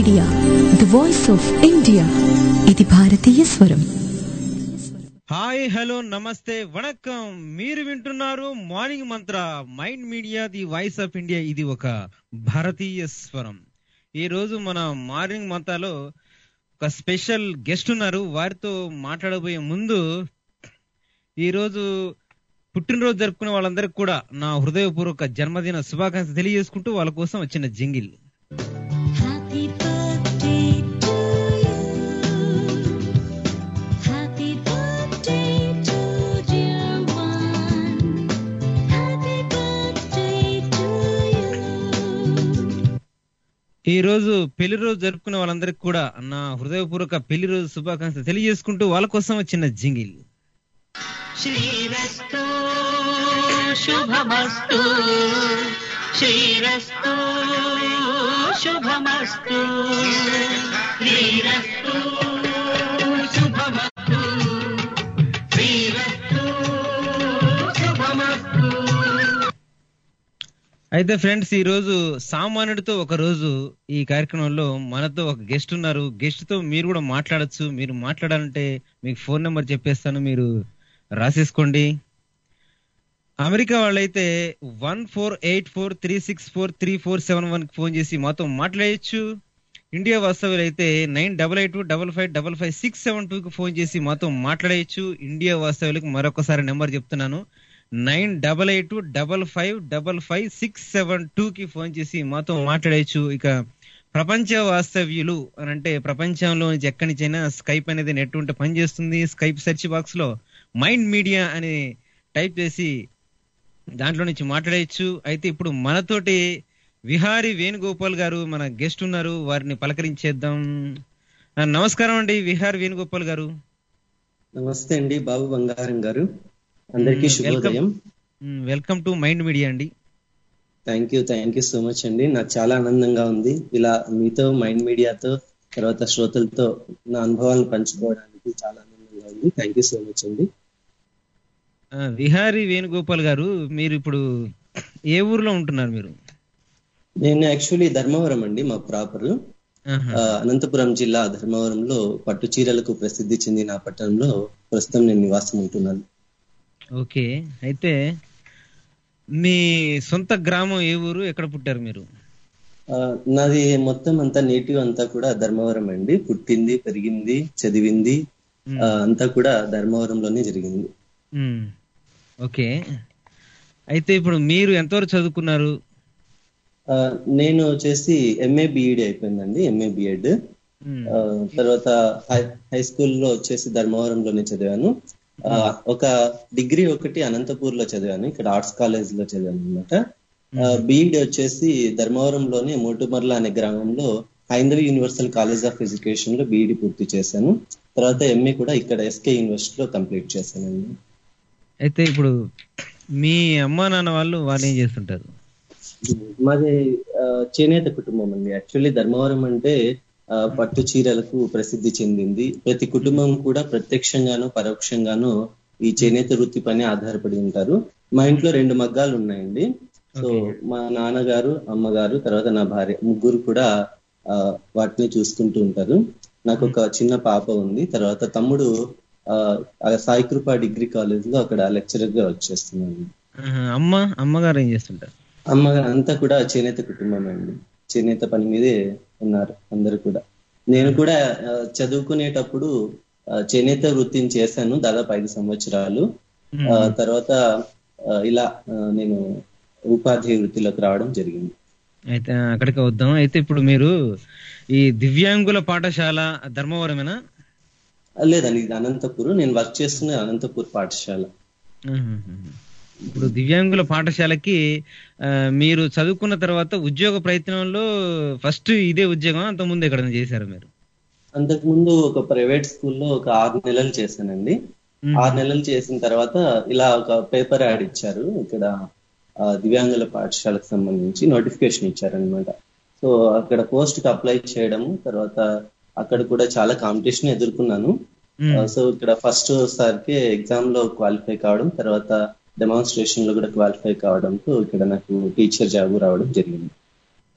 Media the voice of India ఇది భారతీయ స్వరం హాయ్ హలో నమస్తే వణకం మీరు వింటున్నారు morning Mantra Mind Media the voice of India ఇది ఒక భారతీయ స్వరం ఈ రోజు మన మార్నింగ్ మంత్రాలో ఒక స్పెషల్ గెస్ట్ ఉన్నారు వారితో మాట్లాడబోయే ముందు ఈ రోజు పుట్టినరోజు జరుపుకునే వాళ్ళందరికీ కూడా నా హృదయపూర్వక జన్మదిన శుభాకాంక్షలు తెలియజేసుకుంటూ వాళ్ళ కోసం వచ్చిన jingle Happy birthday to you. Happy birthday to dear one. Happy birthday to you. ఈ రోజు పెళ్లి రోజు జరుపుకునే వాళ్ళందరికీ కూడా నా హృదయపూర్వక పెళ్లి రోజు శుభాకాంక్షలు తెలియజేసుకుంటూ వాళ్ళ కోసం వచ్చిన జింగిల్ శ్రీరస్తు శుభమస్తు శ్రీరస్తు శుభమస్తు శ్రీరస్తు శుభమస్తు శ్రీరస్తు శుభమస్తు అయితే ఫ్రెండ్స్ ఈ రోజు సామాన్యుడితో ఒక రోజు ఈ కార్యక్రమంలో మనతో ఒక గెస్ట్ ఉన్నారు గెస్ట్ తో మీరు కూడా మాట్లాడొచ్చు మీరు మాట్లాడాలంటే మీకు ఫోన్ నెంబర్ చెప్పేస్తాను మీరు రాసేసుకోండి అమెరికా వాళ్ళైతే one four eight four three six four three four seven one phone చేసి మాతో మాట్లాడచ్చు ఇండియా వాస్తవ్యులు అయితే nine double eight double five double five six seven two కి ఫోన్ చేసి మాతో మాట్లాడేయచ్చు ఇండియా వాస్తవ్యులకు మరొకసారి నెంబర్ చెప్తున్నాను nine double eight double five double five six seven two కి ఫోన్ చేసి మాతో మాట్లాడేయచ్చు ఇక ప్రపంచ వాస్తవ్యులు అని అంటే ప్రపంచంలో నుంచి ఎక్కడి నుంచైనా స్కైప్ అనేది నెట్ ఉంటే పనిచేస్తుంది స్కైప్ సెర్చ్ బాక్స్ లో మైండ్ మీడియా అని టైప్ చేసి దాంట్లో నుంచి మాట్లాడేయచ్చు అయితే ఇప్పుడు మనతోటి విహారి వేణుగోపాల్ గారు మన గెస్ట్ ఉన్నారు వారిని పలకరించేద్దాం ఆ, నమస్కారం అండి విహారి వేణుగోపాల్ గారు నమస్తే అండి బాబు బంగారం గారు అందరికీ మ్మ్, శుభోదయం వెల్కమ్ టు మైండ్ మీడియా అండి thank you thank you so much అండి నాకు చాలా ఆనందంగా ఉంది ఇలా మీతో మైండ్ మీడియాతో తర్వాత శ్రోతలతో నా అనుభవాలను పంచుకోవడానికి చాలా ఆనందంగా ఉంది థ్యాంక్ యూ సో మచ్ అండి ఆ, విహారి వేణుగోపాల్ గారు మీరు ఇప్పుడు ఏ ఊర్లో ఉంటున్నారు మీరు నేను యాక్చువల్లీ ధర్మవరం అండి మా ప్రాపర్ ఆహా. అనంతపురం జిల్లా ధర్మవరంలో పట్టు చీరలకు ప్రసిద్ధి చెందిన ఆ పట్టణంలో ప్రస్తుతం నేను నివాసం ఉంటున్నాను ఓకే అయితే మీ సొంత గ్రామం ఏ ఊరు ఎక్కడ పుట్టారు మీరు ఆ, నాది మొత్తం అంతా నేటివ్ అంతా కూడా ధర్మవరం అండి పుట్టింది పెరిగింది చదివింది ఆ, అంతా కూడా ధర్మవరంలోనే జరిగింది మ్మ్. ఓకే అయితే ఇప్పుడు మీరు ఎంతవరకు చదువుకున్నారు ఆ, నేను వచ్చేసి ఎంఏ బిఈడి అయిపోయిందండి ఎంఏ బిఎడ్ మ్మ్. తర్వాత హై హై స్కూల్లో వచ్చేసి ధర్మవరంలోనే చదివాను ఆ, ఒక డిగ్రీ ఒకటి అనంతపూర్ లో చదివాను ఇక్కడ ఆర్ట్స్ కాలేజ్ లో చదివాను అనమాట బిఈడి వచ్చేసి ధర్మవరంలోని మోటుమర్ల అనే గ్రామంలో హైందవ యూనివర్సల్ కాలేజ్ ఆఫ్ ఎడ్యుకేషన్ లో బిఈడి పూర్తి చేశాను తర్వాత ఎంఏ కూడా ఇక్కడ ఎస్కే యూనివర్సిటీలో కంప్లీట్ చేశానండి అయితే ఇప్పుడు మీ అమ్మా నాన్న వాళ్ళు వాళ్ళు ఏం చేస్తుంటారు మాది ఆ, చేనేత కుటుంబం అండి యాక్చువల్లీ ధర్మవరం అంటే ఆ, పట్టు చీరలకు ప్రసిద్ధి చెందింది ప్రతి కుటుంబం కూడా ప్రత్యక్షంగాను పరోక్షంగాను ఈ చేనేత వృత్తి పని ఆధారపడి ఉంటారు మా ఇంట్లో రెండు మగ్గాలు ఉన్నాయండి సో మా నాన్నగారు అమ్మగారు తర్వాత నా భార్య ముగ్గురు కూడా ఆ, వాటిని చూసుకుంటూ ఉంటారు నాకు ఒక చిన్న పాప ఉంది తర్వాత తమ్ముడు ఆ, ఆ సాయి కృప డిగ్రీ కాలేజ్ లో అక్కడ లెక్చరర్ గా వచ్చేస్తున్నాను ఆహా. అమ్మ అమ్మగారు ఏం చేస్తుంటారు అమ్మగారు అంతా కూడా చేనేత కుటుంబం అండి చేనేత పని మీదే ఉన్నారు అందరు కూడా నేను కూడా ఆ, చదువుకునేటప్పుడు ఆ, చేనేత వృత్తిని చేశాను దాదాపు ఐదు సంవత్సరాలు ఆ, తర్వాత ఆ, ఇలా ఆ, నేను ఉపాధ్యాయ వృత్తిలోకి రావడం జరిగింది అయితే అక్కడికి వద్దాం అయితే ఇప్పుడు మీరు ఈ దివ్యాంగుల పాఠశాల ధర్మవరమేనా ఆ, లేదండి ఇది అనంతపూర్ నేను వర్క్ చేస్తున్న అనంతపూర్ పాఠశాల ఆహాహా. ఇప్పుడు దివ్యాంగుల పాఠశాలకి ఆ, మీరు చదువుకున్న తర్వాత ఉద్యోగ ప్రయత్నంలో ఫస్ట్ ఇదే ఉద్యోగం అంత ముందు ఎక్కడ చేశారు మీరు అంతకు ముందు ఒక ప్రైవేట్ స్కూల్లో ఒక ఆరు నెలలు చేశానండి ఆరు నెలలు చేసిన తర్వాత ఇలా ఒక పేపర్ యాడ్ ఇచ్చారు ఇక్కడ ఆ, దివ్యాంగుల పాఠశాలకు సంబంధించి నోటిఫికేషన్ ఇచ్చారనమాట సో అక్కడ పోస్ట్ కి అప్లై చేయడము తర్వాత అక్కడ కూడా చాలా కాంపిటీషన్ ఎదుర్కొన్నాను ఆ, సో ఇక్కడ ఫస్ట్ సార్కి ఎగ్జామ్ లో క్వాలిఫై కావడం తర్వాత డెమాన్స్ట్రేషన్ లో కూడా క్వాలిఫై కావడంతో ఇక్కడ నాకు టీచర్ జాబ్ రావడం జరిగింది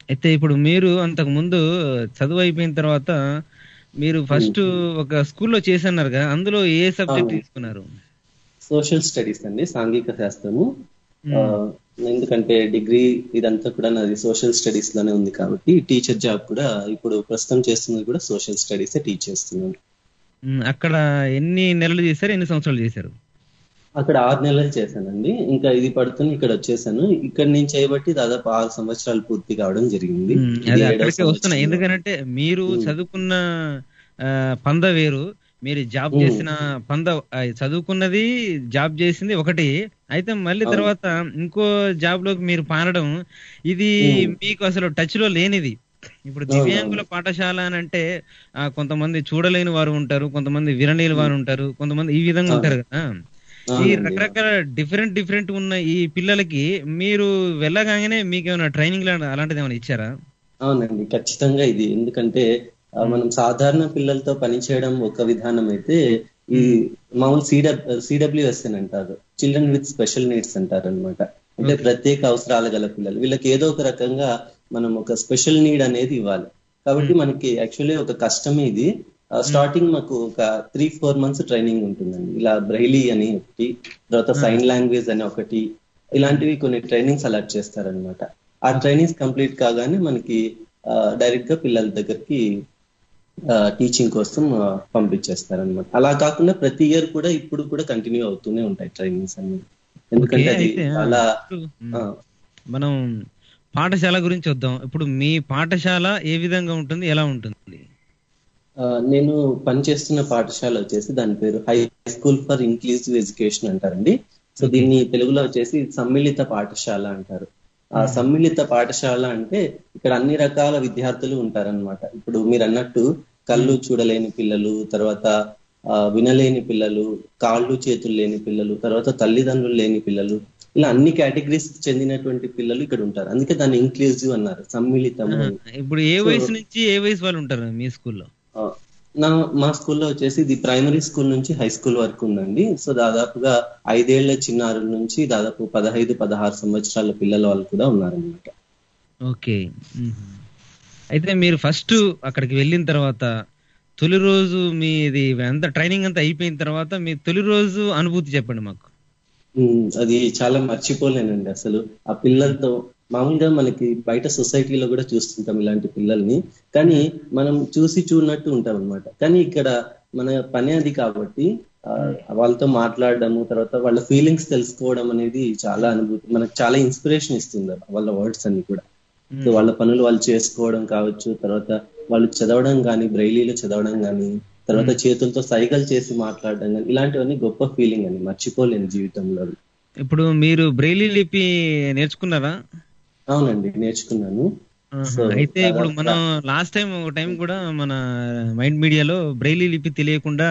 అయితే ఇప్పుడు మీరు అంతకు ముందు చదువు అయిపోయిన తర్వాత మీరు ఫస్ట్ ఒక స్కూల్లో చేసన్నారు కదా అందులో ఏ సబ్జెక్ట్ అవును. తీసుకున్నారు సోషల్ స్టడీస్ అండి సాంఘిక శాస్త్రము ఆ, ఎందుకంటే డిగ్రీ ఇదంతా కూడా నాది సోషల్ స్టడీస్ లోనే ఉంది కాబట్టి టీచర్ జాబ్ కూడా ఇప్పుడు ప్రస్తుతం చేస్తున్నది కూడా సోషల్ స్టడీస్ టీచ్ చేస్తున్నాను మ్, అక్కడ ఎన్ని నెలలు చేశారు ఎన్ని సంవత్సరాలు చేశారు అక్కడ ఆరు నెలలు చేశానండి ఇంకా ఇది పడుతుంది ఇక్కడ వచ్చేసాను ఇక్కడ నేను చేయబట్టి దాదాపు ఆరు సంవత్సరాలు పూర్తి కావడం జరిగింది మ్, ఇది అది ఏడవ అక్కడికే వస్తున్నా సంవత్సరం. ఎందుకంటే మీరు మ్. చదువుకున్న ఆ, పంద వేరు మీరు జాబ్ మ్. చేసిన పంద ఆ, చదువుకున్నది జాబ్ చేసింది ఒకటి అయితే మళ్ళీ అవును. తర్వాత ఇంకో జాబ్ లోకి మీరు పారడం ఇది మ్. మీకు అసలు టచ్ లో లేనిది ఇప్పుడు అవును, దివ్యాంగుల పాఠశాల అని అంటే ఆ, కొంతమంది చూడలేని వారు ఉంటారు కొంతమంది వినలేని వారు ఉంటారు కొంతమంది ఈ విధంగా అవును. ఉంటారు కదా ఈ అవునండి. రకరకాల డిఫరెంట్ డిఫరెంట్ ఉన్న ఈ పిల్లలకి మీరు వెళ్ళగానే మీకు ఏమైనా ట్రైనింగ్ అలాంటిది ఏమైనా ఇచ్చారా అవునండి ఖచ్చితంగా ఇది ఎందుకంటే ఆ, మనం సాధారణ పిల్లలతో పనిచేయడం ఒక విధానం అయితే ఈ మామూలు సిడబ్ల్యూఎస్ అని అంటారు చిల్డ్రన్ విత్ స్పెషల్ నీడ్స్ అంటారు అనమాట అంటే ప్రత్యేక అవసరాలు గల పిల్లలు వీళ్ళకి ఏదో ఒక రకంగా మనం ఒక స్పెషల్ నీడ్ అనేది ఇవ్వాలి కాబట్టి మనకి యాక్చువల్లీ ఒక కష్టమే ఇది స్టార్టింగ్ మాకు ఒక త్రీ ఫోర్ మంత్స్ ట్రైనింగ్ ఉంటుందండి ఇలా బ్రైలీ అని ఒకటి తర్వాత సైన్ లాంగ్వేజ్ అని ఒకటి ఇలాంటివి కొన్ని ట్రైనింగ్స్ అలర్ట్ చేస్తారనమాట ఆ ట్రైనింగ్స్ కంప్లీట్ కాగానే మనకి డైరెక్ట్ గా పిల్లల దగ్గరికి టీచింగ్ కోసం పంపించేస్తారనమాట అలా కాకుండా ప్రతి ఇయర్ కూడా ఇప్పుడు కూడా కంటిన్యూ అవుతూనే ఉంటాయి ట్రైనింగ్స్ అన్ని ఎందుకంటే ఓకే, అది అయితే, ఆ, చాలా ఇప్పుడు, ఆ, మనం పాఠశాల గురించి వద్దాం ఇప్పుడు మీ పాఠశాల ఏ విధంగా ఉంటుంది ఎలా ఉంటుంది ఆ, నేను పనిచేస్తున్న పాఠశాల వచ్చేసి దాని పేరు high school for inclusive education అంటారండి సో దీన్ని తెలుగులో వచ్చేసి సమ్మిళిత పాఠశాల అంటారు ఆ సమ్మిళిత పాఠశాల అంటే ఇక్కడ అన్ని రకాల విద్యార్థులు ఉంటారన్నమాట ఇప్పుడు మీరు అన్నట్టు కళ్ళు చూడలేని పిల్లలు తర్వాత ఆ, వినలేని పిల్లలు కాళ్ళు చేతులు లేని పిల్లలు తర్వాత తల్లిదండ్రులు లేని పిల్లలు ఇలా అన్ని కేటగిరీస్ చెందినటువంటి పిల్లలు ఇక్కడ ఉంటారు అందుకే దాన్ని ఇంక్లూజివ్ అన్నారు సమ్మిళితము అని. ఇప్పుడు ఏ వయసు నుంచి ఏ వయసు వాళ్ళు ఉంటారు మీ స్కూల్లో ఆ, నా మా స్కూల్లో వచ్చేసి ఇది ప్రైమరీ స్కూల్ నుంచి హై స్కూల్ వరకు ఉందండి సో దాదాపుగా ఐదేళ్ల చిన్నారుల నుంచి దాదాపు పదహైదు పదహారు సంవత్సరాల పిల్లల వాళ్ళు కూడా ఉన్నారనమాట ఓకే మ్మ్. అయితే మీరు ఫస్ట్ అక్కడికి వెళ్ళిన తర్వాత తొలి రోజు మీది అంతా ట్రైనింగ్ అంతా అయిపోయిన తర్వాత మీ తొలి రోజు అనుభూతి చెప్పండి మాకు ఉమ్, అది చాలా మర్చిపోలేనండి అసలు ఆ పిల్లలతో మామూలుగా మనకి బయట సొసైటీలో కూడా చూస్తుంటాం ఇలాంటి పిల్లల్ని కానీ మనం చూసి చూడనట్టు ఉంటాం అనమాట కానీ ఇక్కడ మన పని అది కాబట్టి ఆ, వాళ్ళతో మాట్లాడడము తర్వాత వాళ్ళ ఫీలింగ్స్ తెలుసుకోవడం అనేది చాలా అనుభూతి మనకు చాలా ఇన్స్పిరేషన్ ఇస్తుంది వాళ్ళ వర్డ్స్ అన్ని కూడా సో వాళ్ళ పనులు వాళ్ళు చేసుకోవడం కావచ్చు తర్వాత వాళ్ళు చదవడం కానీ బ్రైలీలో చదవడం కానీ తర్వాత చేతులతో సైకిల్ చేసి మాట్లాడడం కానీ ఇలాంటివన్నీ గొప్ప ఫీలింగ్ అండి మర్చిపోలేని జీవితంలో ఇప్పుడు మీరు బ్రెయిలీ లిపి నేర్చుకున్నారా అవునండి నేర్చుకున్నాను ఆహా. సో, అయితే ఇప్పుడు దాదాపుగా- మనం లాస్ట్ టైం ఒక టైం కూడా మన మైండ్ మీడియాలో బ్రెయిలీ లిపి తెలియకుండా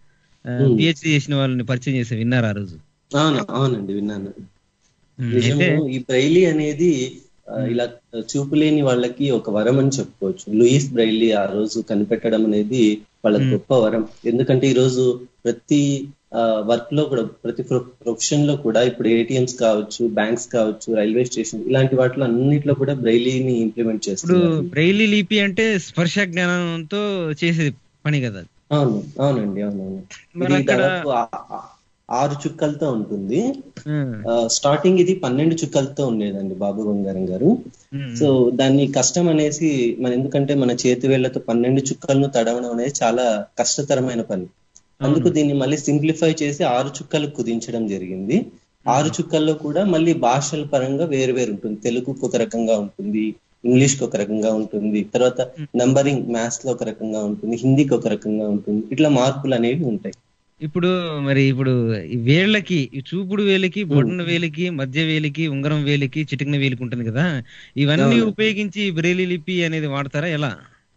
Hmm. పిహెచ్డి చేసిన వాళ్ళని పరిచయం చేసి విన్నారు ఆ రోజు అవును అవునండి విన్నాను Hmm. నిజము అయితే ఈ బ్రైలీ అనేది ఆ, ఇలా చూపులేని వాళ్ళకి ఒక వరం అని చెప్పుకోవచ్చు లూయిస్ బ్రైలీ ఆ రోజు కనిపెట్టడం అనేది వాళ్ళ గొప్ప వరం ఎందుకంటే ఈ రోజు ప్రతి వర్క్ లో కూడా ప్రతి ప్రొఫెషన్ లో కూడా ఇప్పుడు ఏటీఎంస్ కావచ్చు బ్యాంక్స్ కావచ్చు రైల్వే స్టేషన్ ఇలాంటి వాటిలో అన్నిట్లో కూడా బ్రైలీని ఇంప్లిమెంట్ ఇప్పుడు చేస్తున్నారు బ్రెయిలీ లిపి అంటే స్పర్శ జ్ఞానంతో చేసే పని కదా అది. అవును అవునండి అవునవును మరి ఇది అక్కడ- దాదాపు ఆ- ఆ- ఆరు చుక్కలతో ఉంటుంది Hmm. స్టార్టింగ్ ఇది పన్నెండు చుక్కలతో ఉండేదండి బాబు బంగారం గారు Hmm. సో దాన్ని కష్టం అనేసి మన ఎందుకంటే మన చేతి వేళ్లతో పన్నెండు చుక్కలను తడవడం అనేది చాలా కష్టతరమైన పని అందుకు దీన్ని మళ్ళీ సింప్లిఫై చేసి ఆరు చుక్కలు కుదించడం జరిగింది ఆరు చుక్కల్లో కూడా మళ్ళీ భాషల పరంగా వేరు వేరు ఉంటుంది తెలుగుకు ఒక రకంగా ఉంటుంది ఇంగ్లీష్ కి ఒక రకంగా ఉంటుంది తర్వాత నంబరింగ్ మ్యాథ్స్ లో ఒక రకంగా ఉంటుంది హిందీకి ఒక రకంగా ఉంటుంది ఇట్లా మార్పులు అనేవి ఉంటాయి ఇప్పుడు మరి ఇప్పుడు ఈ వేళ్ళకి ఈ చూపుడు వేలికి బొటన వేలికి మధ్య వేలికి ఉంగరం వేలికి చిటికిన వేలికి ఉంటుంది కదా ఇవన్నీ అవును. ఉపయోగించి బ్రెయిలీ లిపి అనేది వాడతారా ఎలా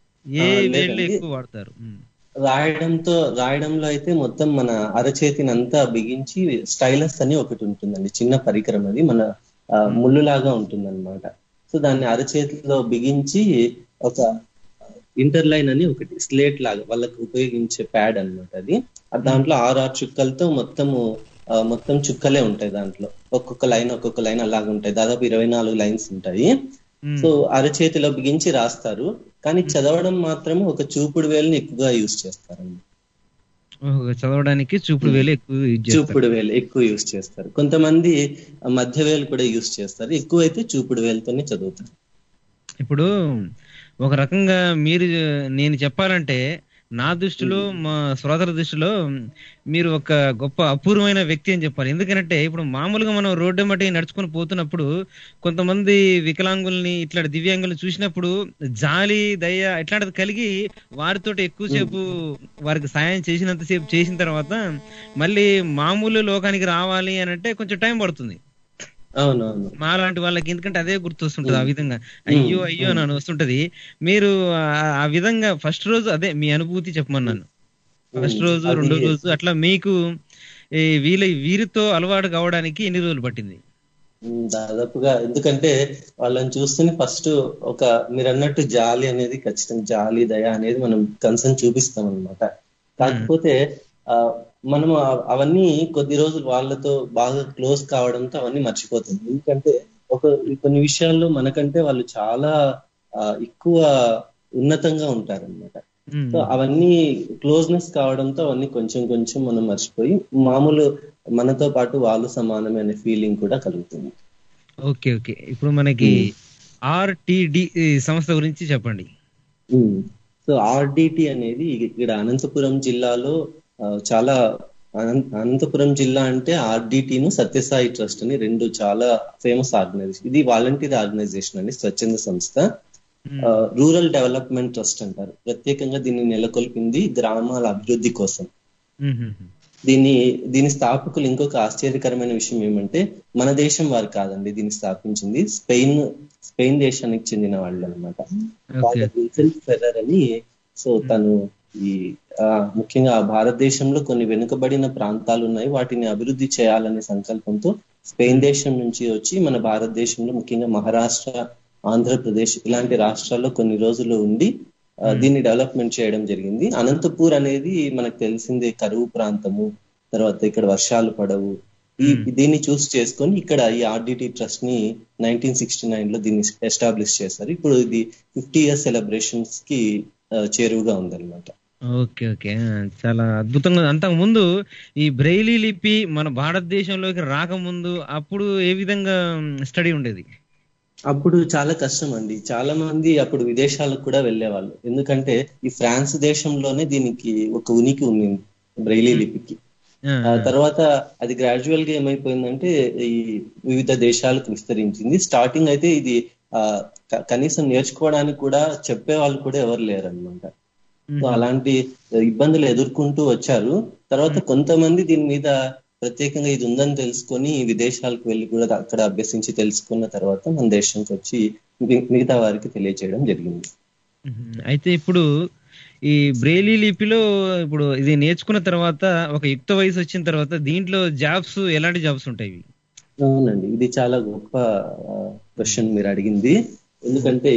ఏ ఆ, వేళ్ళు లేదండి. ఎక్కువ వాడతారు ఉమ్. రాయడంతో రాయడంలో అయితే మొత్తం మన అరచేతిని అంతా బిగించి స్టైలస్ అని ఒకటి ఉంటుందండి చిన్న పరికరం అది మన ఆ, ముళ్ళులాగా ఉంటుందన్నమాట సో దాన్ని అరచేతిలో బిగించి ఒక ఇంటర్లైన్ అని ఒకటి స్లేట్ లాగా వాళ్ళకి ఉపయోగించే ప్యాడ్ అన్నమాట అది ఆ దాంట్లో ఆరు ఆరు చుక్కలతో మొత్తము ఆ, మొత్తం చుక్కలే ఉంటాయి దాంట్లో ఒక్కొక్క లైన్ ఒక్కొక్క లైన్ అలాగ ఉంటాయి దాదాపు ఇరవై నాలుగు లైన్స్ ఉంటాయి ఉమ్. సో అరచేతిలో బిగించి రాస్తారు కానీ చదవడం మాత్రం ఒక చూపుడు వేలుని ఎక్కువగా యూజ్ చేస్తారండి ఓహో, చదవడానికి చూపుడు వేలు ఎక్కువ యూజ్ చేస్తారు చూపుడు వేలు ఎక్కువ యూజ్ చేస్తారు కొంతమంది ఆ మధ్య వేలు కూడా యూజ్ చేస్తారు ఎక్కువ అయితే చూపుడు వేలుతోనే చదువుతారు ఇప్పుడు ఒక రకంగా మీరు నేను చెప్పాలంటే నా దృష్టిలో మా శ్రోతల దృష్టిలో మీరు ఒక గొప్ప అపూర్వమైన వ్యక్తి అని చెప్పాలి ఎందుకంటే ఇప్పుడు మామూలుగా మనం రోడ్డు మట్టి నడుచుకొని పోతున్నప్పుడు కొంతమంది వికలాంగుల్ని ఇట్లా దివ్యాంగుల్ని చూసినప్పుడు జాలి దయ ఇట్లాంటిది కలిగి వారితో ఎక్కువసేపు వారికి సాయం చేసినంతసేపు చేసిన తర్వాత మళ్ళీ మామూలు లోకానికి రావాలి అని అంటే కొంచెం టైం పడుతుంది అవునవును మా లాంటి వాళ్ళకి ఎందుకంటే అదే గుర్తొస్తుంటది ఆ విధంగా అయ్యో అయ్యో అని వస్తుంటది మీరు ఆ- ఆ విధంగా ఫస్ట్ రోజు అదే మీ అనుభూతి చెప్పమన్నాను ఫస్ట్ రోజు అది- రెండో రోజు అట్లా మీకు ఈ వీళ్ళ వీరితో అలవాటు కావడానికి ఎన్ని రోజులు పట్టింది ఉమ్, దాదాపుగా ఎందుకంటే వాళ్ళని చూస్తేనే ఫస్ట్ ఒక మీరు అన్నట్టు జాలి అనేది ఖచ్చితంగా జాలి దయ అనేది మనం కన్సర్న్ చూపిస్తాం అనమాట కాకపోతే ఆ మనం ఆ- అవన్నీ కొద్ది రోజులు వాళ్ళతో బాగా క్లోజ్ కావడంతో అవన్నీ మర్చిపోతాం ఎందుకంటే ఒక కొన్ని విషయాల్లో మనకంటే వాళ్ళు చాలా ఆ, ఎక్కువ ఉన్నతంగా ఉంటారన్నమాట ఉమ్. సో అవన్నీ క్లోజ్నెస్ కావడంతో అవన్నీ కొంచెం కొంచెం మనం మర్చిపోయి మామూలు మనతో పాటు వాళ్ళు సమానమే అనే ఫీలింగ్ కూడా కలుగుతుంది ఓకే ఓకే ఇప్పుడు మనకి ఆర్టిడి సంస్థ గురించి చెప్పండి సో ఆర్డిటి అనేది ఇక్కడ అనంతపురం జిల్లాలో ఆ, చాలా అనంత అనంతపురం జిల్లా అంటే ఆర్డిటిను సత్యసాయి ట్రస్ట్ అని రెండు చాలా ఫేమస్ ఆర్గనైజేషన్ ఇది వాలంటీర్ ఆర్గనైజేషన్ అండి స్వచ్ఛంద సంస్థ ఉమ్. రూరల్ డెవలప్మెంట్ ట్రస్ట్ అంటారు ప్రత్యేకంగా దీన్ని నెలకొల్పింది గ్రామాల అభివృద్ధి కోసం ఉమ్, ఉమ్, ఉమ్. దీని దీని స్థాపకులు ఇంకొక ఆశ్చర్యకరమైన విషయం ఏమంటే మన దేశం వారు కాదండి దీన్ని స్థాపించింది స్పెయిన్ స్పెయిన్ దేశానికి చెందిన వాళ్ళు అనమాట ఓకే ఫెర్రర్ అని సో తను ఈ ఆ, ముఖ్యంగా ఆ భారతదేశంలో కొన్ని వెనుకబడిన ప్రాంతాలు ఉన్నాయి వాటిని అభివృద్ధి చేయాలనే సంకల్పంతో స్పెయిన్ దేశం నుంచి వచ్చి మన భారతదేశంలో ముఖ్యంగా మహారాష్ట్ర ఆంధ్రప్రదేశ్ ఇలాంటి రాష్ట్రాల్లో కొన్ని రోజులు ఉండి ఆ, దీన్ని డెవలప్మెంట్ చేయడం జరిగింది అనంతపూర్ అనేది మనకు తెలిసిందే కరువు ప్రాంతము తర్వాత ఇక్కడ వర్షాలు పడవు ఈ దీన్ని చూస్ చేసుకొని ఇక్కడ ఈ ఆర్డిటి ట్రస్ట్ ని నైన్టీన్ సిక్స్టీ నైన్ లో దీన్ని ఎస్టాబ్లిష్ చేశారు ఇప్పుడు ఇది ఫిఫ్టీ ఇయర్స్ సెలబ్రేషన్స్ కి ఆ, చేరువుగా ఉందన్నమాట ఓకే ఓకే ఆ, చాలా అద్భుతంగా అంతకు ముందు ఈ బ్రెయిలీ లిపి మన భారతదేశంలోకి రాకముందు అప్పుడు ఏ విధంగా స్టడీ ఉండేది అప్పుడు చాలా కష్టం అండి చాలా మంది అప్పుడు విదేశాలకు కూడా వెళ్ళేవాళ్ళు ఎందుకంటే ఈ ఫ్రాన్స్ దేశంలోనే దీనికి ఒక ఉనికి ఉంది బ్రెయిలీ లిపికి ఆ, ఆ తర్వాత అది గ్రాడ్యువల్ గా ఏమైపోయిందంటే ఈ వివిధ దేశాలకు విస్తరించింది స్టార్టింగ్ అయితే ఇది ఆ క- కనీసం నేర్చుకోవడానికి కూడా చెప్పే వాళ్ళు కూడా ఎవరు లేరన్నమాట సో అలాంటి ఇబ్బందులు ఎదుర్కొంటూ వచ్చారు తర్వాత కొంతమంది దీని మీద ప్రత్యేకంగా ఇది ఉందని తెలుసుకొని విదేశాలకు వెళ్ళి కూడా అక్కడ అభ్యసించి తెలుసుకున్న తర్వాత మన దేశానికి వచ్చి మి- మిగతా వారికి తెలియజేయడం జరిగింది మ్మ్. అయితే ఇప్పుడు ఈ బ్రెయిలీ లిపిలో ఇప్పుడు ఇది నేర్చుకున్న తర్వాత ఒక యుక్త వయసు వచ్చిన తర్వాత దీంట్లో జాబ్స్ ఎలాంటి జాబ్స్ ఉంటాయి ఇవి? అవునండి ఇది చాలా గొప్ప క్వశ్చన్ మీరు అడిగింది ఎందుకంటే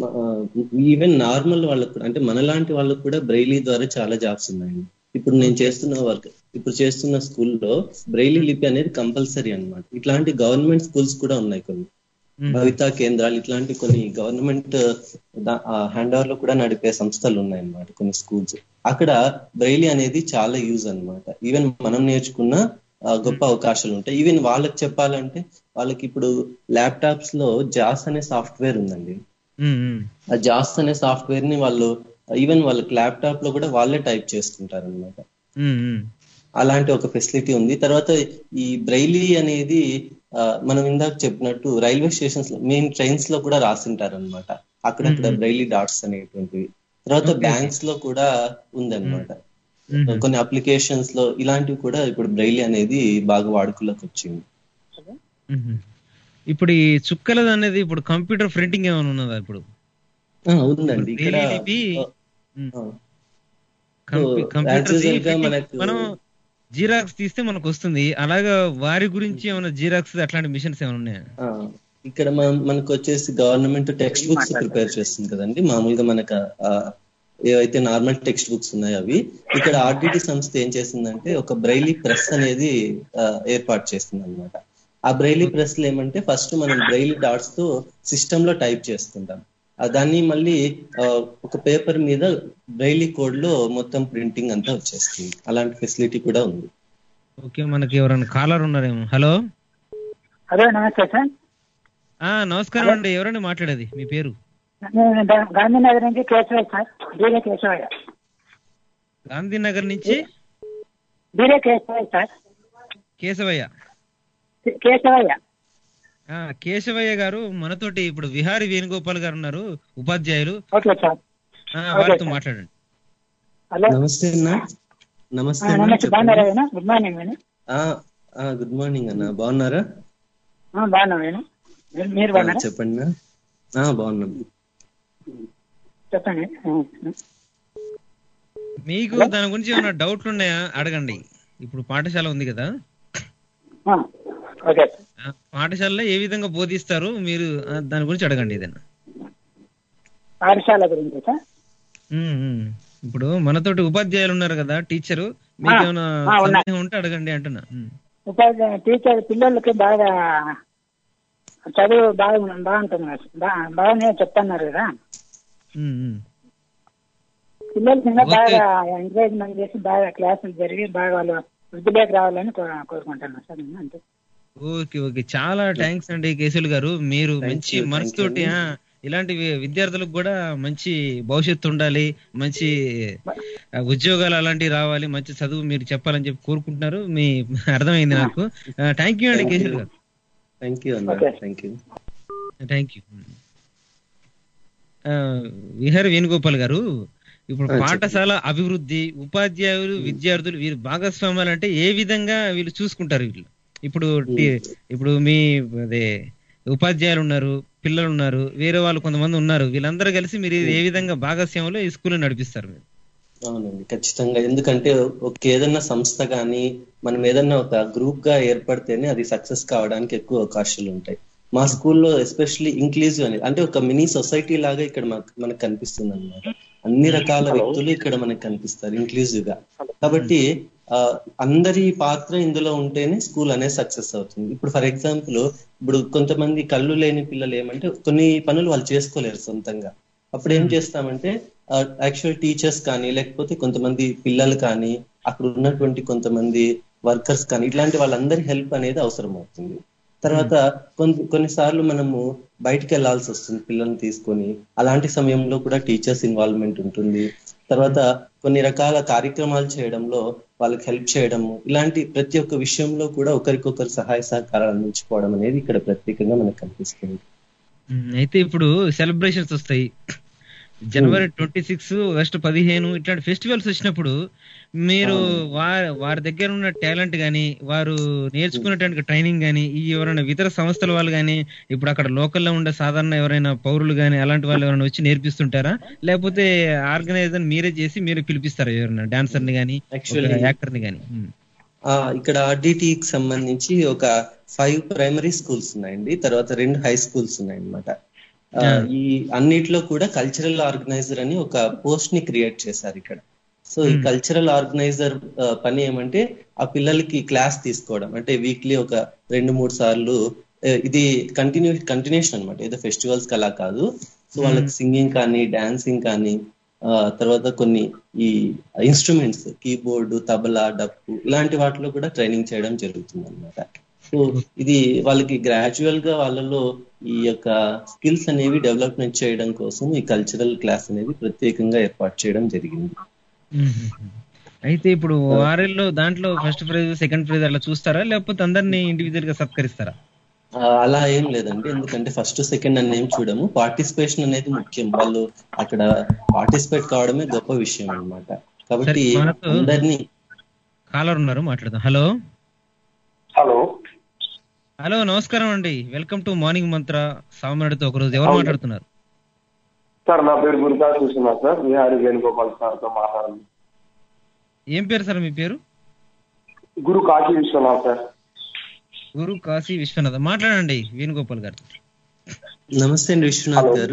ఈవెన్ నార్మల్ వాళ్ళకు కూడా అంటే మనలాంటి వాళ్ళకు కూడా బ్రైలీ ద్వారా చాలా జాబ్స్ ఉన్నాయండి ఇప్పుడు నేను చేస్తున్న వర్క్ ఇప్పుడు చేస్తున్న స్కూల్లో బ్రైలీ లిపి అనేది కంపల్సరీ అన్నమాట ఇట్లాంటి గవర్నమెంట్ స్కూల్స్ కూడా ఉన్నాయి కొన్ని మ్మ్. భవితా కేంద్రాలు ఇట్లాంటి కొన్ని గవర్నమెంట్ హ్యాండ్ ఓవర్ లో కూడా నడిపే సంస్థలు ఉన్నాయి అన్నమాట కొన్ని స్కూల్స్ అక్కడ బ్రైలీ అనేది చాలా యూజ్ అన్నమాట ఈవెన్ మనం నేర్చుకున్న ఆ, గొప్ప అవకాశాలు ఉంటాయి ఈవెన్ వాళ్ళకి చెప్పాలంటే వాళ్ళకి ఇప్పుడు ల్యాప్టాప్స్ లో జాస్ అనే సాఫ్ట్వేర్ ఉందండి మ్మ్, మ్మ్. ఆ జాస్ అనే సాఫ్ట్వేర్ ని వాళ్ళు ఈవెన్ వాళ్ళకి ల్యాప్టాప్ లో కూడా వాళ్ళే టైప్ చేసుకుంటారు అనమాట మ్మ్, మ్మ్. అలాంటి ఒక ఫెసిలిటీ ఉంది తర్వాత ఈ బ్రైలీ అనేది ఆ, మనం ఇందాక చెప్పినట్టు రైల్వే స్టేషన్స్ లో మెయిన్ ట్రైన్స్ లో కూడా రాసింటారు అనమాట అక్కడక్కడ బ్రైలీ డాట్స్ అనేటువంటివి తర్వాత బ్యాంక్స్ లో కూడా ఉందన్నమాట మ్మ్. కొన్ని అప్లికేషన్స్ లో ఇలాంటివి కూడా ఇప్పుడు బ్రైలీ అనేది బాగా వాడుకలోకి వచ్చింది మ్మ్. ఇప్పుడు ఈ చుక్కలది అనేది ఇప్పుడు కంప్యూటర్ ప్రింటింగ్ ఏమైనా ఉన్నదా ఇప్పుడు ఆ, ఉందండి ఇక్కడ బ్రెయిలీ లిపి మ్మ్. ఆ, computer- So, computer as usual గా printing మనకు- మనం జీరాక్స్ తీస్తే మనకు వస్తుంది అలాగా వారి గురించి ఏమైనా జీరాక్స్ అట్లాంటి మిషన్స్ ఏమైనా ఉన్నాయా ఆ, ఇక్కడ మనం మనకు వచ్చేసి గవర్నమెంట్ టెక్స్ట్ బుక్స్ ప్రిపేర్ చేస్తుంది కదండి మామూలుగా మనకు ఆ, ఏవైతే నార్మల్ టెక్స్ట్ బుక్స్ ఉన్నాయో అవి ఇక్కడ ఆర్డిటి సంస్థ ఏం చేసిందంటే ఒక బ్రైలీ ప్రెస్ అనేది ఆ, ఏర్పాటు చేస్తుంది అనమాట ఆ బ్రైలీ ప్రెస్ లో ఏమంటే ఫస్ట్ మనం బ్రైలీ డాట్స్ తో సిస్టమ్ లో టైప్ చేసుకుంటాం ఆ దాన్ని మళ్ళీ ఆ, ఒక పేపర్ మీద బ్రైలీ కోడ్ లో మొత్తం ప్రింటింగ్ అంతా వచ్చేస్తుంది అలాంటి ఫెసిలిటీ కూడా ఉంది ఓకే మనకి ఎవరైనా కాలర్ ఉన్నారేమో హలో హలో నమస్తే సార్ ఆ నమస్కారం అండి ఎవరండి మాట్లాడేది మీ పేరు నేను గా- గాంధీనగర్ నుంచి కేశవయ్య సార్ బీరే కేశవయ్య గాంధీనగర్ నుంచి బీరే కేశవయ్య సార్ కేశవయ్య కే- కేశవయ్య ఆ కేశవయ్య గారు మనతోటి ఇప్పుడు విహారి వేణుగోపాల్ గారు ఉన్నారు ఉపాధ్యాయులు ఓకే సార్ ఆ, ఓకే వారితో సార్. మాట్లాడండి హలో నమస్తే అన్న నమస్తే ఆ, అన్న నమస్తే చెప్పండి. బాగున్నారా Venu good morning Venu good morning అన్న బాగున్నారా ఆ, బాగున్నా వేణు మీరు- మీరు ఆ, బాగున్నారా చెప్పండి అన్న. ఆ బాగున్నాం చెప్పండి ఆ, మీకు దాని గురించి ఏమైనా డౌట్లు ఉన్నాయా అడగండి ఇప్పుడు పాఠశాల ఉంది కదా ఆ, ఓకే సార్ ఆ, పాఠశాలలో ఏ విధంగా బోధిస్తారు మీరు ఆ, దాని గురించి అడగండి ఏదైనా పాఠశాల గురించి సార్ ఉమ్, ఉమ్. ఇప్పుడు మనతోటి ఉపాధ్యాయులు ఉన్నారు కదా టీచరు మీకు ఆ, ఏమైనా ఆ, ఉన్నా. సందేహం ఉంటే అడగండి అంటున్నా ఉమ్. ఉపాధ్యాయ టీచర్ పిల్లలకి బాగా చదువు బాగా బాగుంటుంది కదా సార్. బా- బాగానే చెప్తున్నారు కదా ఉమ్, ఉమ్. పిల్లలకి ఇంకా ఓకే. బాగా ఎంకరేజ్మెంట్ చేసి బాగా క్లాసులు జరిగి బాగా వాళ్ళు వృద్ధిలోకి రావాలని కో- కోరుకుంటున్నాను సార్ నేను అంతే ఓకే ఓకే చాలా థ్యాంక్స్ అండి కేసులు గారు మీరు Thank మంచి you, thank మనసుతోటి you. ఆ, ఇలాంటి వి- విద్యార్థులకు కూడా మంచి భవిష్యత్తు ఉండాలి మంచి ఆ, ఉద్యోగాలు అలాంటివి రావాలి మంచి చదువు మీరు చెప్పాలని చెప్పి కోరుకుంటున్నారు మీ అర్థమైంది నాకు థ్యాంక్ యూ అండి Thank కేసులు you. గారు థ్యాంక్ యూ అన్న Okay. Thank you thank you Vihari Venugopal garu ఇప్పుడు ఆ, చెప్పండి. పాఠశాల అభివృద్ధి ఉపాధ్యాయులు విద్యార్థులు వీరు భాగస్వామ్యాలు అంటే ఏ విధంగా వీళ్ళు చూసుకుంటారు వీళ్ళు ఇప్పుడు టి- ఇప్పుడు మీ అదే ఉపాధ్యాయులు ఉన్నారు పిల్లలు ఉన్నారు వేరే వాళ్ళు కొంతమంది ఉన్నారు వీళ్ళందరూ కలిసి మీరు ఏ విధంగా భాగస్వామ్యంలో ఈ స్కూల్ నడిపిస్తారు మీరు అవునండి ఖచ్చితంగా ఎందుకంటే ఒక ఏదన్నా సంస్థ కానీ మనం ఏదన్నా ఒక గ్రూప్ గా ఏర్పడితేనే అది సక్సెస్ కావడానికి ఎక్కువ అవకాశాలు ఉంటాయి మా స్కూల్లో ఎస్పెషల్లీ ఇంక్లూజివ్ అనేది అంటే ఒక మినీ సొసైటీ లాగా ఇక్కడ మాకు మనకు కనిపిస్తుంది అనమాట అన్ని రకాల వ్యక్తులు ఇక్కడ మనకు కనిపిస్తారు ఇంక్లూజివ్ గా కాబట్టి ఆ, అందరి పాత్ర ఇందులో ఉంటేనే స్కూల్ అనేది సక్సెస్ అవుతుంది ఇప్పుడు ఫర్ ఎగ్జాంపుల్ ఇప్పుడు కొంతమంది కళ్ళు లేని పిల్లలు ఏమంటే కొన్ని పనులు వాళ్ళు చేసుకోలేరు సొంతంగా అప్పుడు ఏం చేస్తామంటే యాక్చువల్ టీచర్స్ కానీ లేకపోతే కొంతమంది పిల్లలు కానీ అక్కడ ఉన్నటువంటి కొంతమంది వర్కర్స్ కానీ ఇట్లాంటి వాళ్ళందరి హెల్ప్ అనేది అవసరం అవుతుంది తర్వాత కొన్ని కొన్నిసార్లు మనము బయటికి వెళ్లాల్సి వస్తుంది పిల్లల్ని తీసుకొని అలాంటి సమయంలో కూడా టీచర్స్ ఇన్వాల్వ్మెంట్ ఉంటుంది తర్వాత కొన్ని రకాల కార్యక్రమాలు చేయడంలో వాళ్ళకి హెల్ప్ చేయడము ఇలాంటి ప్రతి ఒక్క విషయంలో కూడా ఒకరికొకరు సహాయ సహకారాలు అందించుకోవడం అనేది ఇక్కడ ప్రత్యేకంగా మనకు కనిపిస్తుంది ఉమ్, అయితే ఇప్పుడు సెలబ్రేషన్స్ వస్తాయి జనవరి ట్వంటీ సిక్స్ ఆగస్టు పదిహేను ఇట్లాంటి ఫెస్టివల్స్ వచ్చినప్పుడు మీరు వారి వారి దగ్గర ఉన్న టాలెంట్ గాని వారు నేర్చుకున్నటువంటి ట్రైనింగ్ గాని ఈ ఎవరైనా ఇతర సంస్థల వాళ్ళు గాని ఇప్పుడు అక్కడ లోకల్లో ఉండే సాధారణ ఎవరైనా పౌరులు గాని అలాంటి వాళ్ళు ఎవరైనా వచ్చి నేర్పిస్తుంటారా లేకపోతే ఆర్గనైజర్ మీరే చేసి మీరే పిలిపిస్తారా ఎవరైనా డాన్సర్ ని గాని Actually- యాక్టర్ ని గాని ఉమ్. ఆ ఇక్కడ ఆర్డిటికి సంబంధించి ఒక ఫైవ్ ప్రైమరీ స్కూల్స్ ఉన్నాయండి తర్వాత రెండు హై స్కూల్స్ ఉన్నాయన్నమాట ఆ, ఈ అన్నిట్లో కూడా కల్చరల్ ఆర్గనైజర్ అని ఒక పోస్ట్ ని క్రియేట్ చేశారు ఇక్కడ సో ఈ కల్చరల్ ఆర్గనైజర్ పని ఏమంటే ఆ పిల్లలకి క్లాస్ తీసుకోవడం అంటే వీక్లీ ఒక రెండు మూడు సార్లు ఆ, ఇది కంటిన్యూ కంటిన్యూషన్ అనమాట ఏదో ఫెస్టివల్స్ కి అలా కాదు సో వాళ్ళకి సింగింగ్ కానీ డాన్సింగ్ కానీ ఆ, తర్వాత కొన్ని ఈ ఇన్స్ట్రుమెంట్స్ కీబోర్డు తబలా డప్పు ఇలాంటి వాటిలో కూడా ట్రైనింగ్ చేయడం జరుగుతుంది అనమాట సో ఇది వాళ్ళకి గ్రాడ్యువల్ గా వాళ్ళలో ఈ యొక్క స్కిల్స్ అనేవి డెవలప్మెంట్ చేయడం కోసం ఈ కల్చరల్ క్లాస్ అనేది ప్రత్యేకంగా ఏర్పాటు చేయడం జరిగింది మ్మ్. అయితే ఇప్పుడు వారిల్లో దాంట్లో ఫస్ట్ ప్రైజ్ సెకండ్ ప్రైజ్ అట్లా చూస్తారా లేకపోతే అందరినీ ఇండివిజువల్ గా సత్కరిస్తారా ఆ, అలా ఏం లేదండి ఎందుకంటే ఫస్ట్ సెకండ్ అని ఏం చూడము పార్టిసిపేషన్ అనేది ముఖ్యం వాళ్ళు అక్కడ పార్టిసిపేట్ కావడమే గొప్ప విషయం అన్నమాట కాబట్టి సరే, మనకు- అందరినీ కాలర్ ఉన్నారు మాట్లాడదాం హలో హలో హలో నమస్కారం అండి వెల్కమ్ టు మార్నింగ్ మంత్ర సామాన్యుడితో ఒకరోజు ఎవరు మాట్లాడుతున్నారు సార్ నా పేరు గురుదాస్ విశ్వనాథ్ సార్ విహారీ వేణుగోపాల్ సార్ తో మాట్లాడండి ఏం పేరు సార్ మీ పేరు గురు కాశీ విశ్వనాథ్ సార్ గురు కాశీ విశ్వనాథ్ మాట్లాడండి వేణుగోపాల్ గారు నమస్తే అండి విశ్వనాథ్ గారు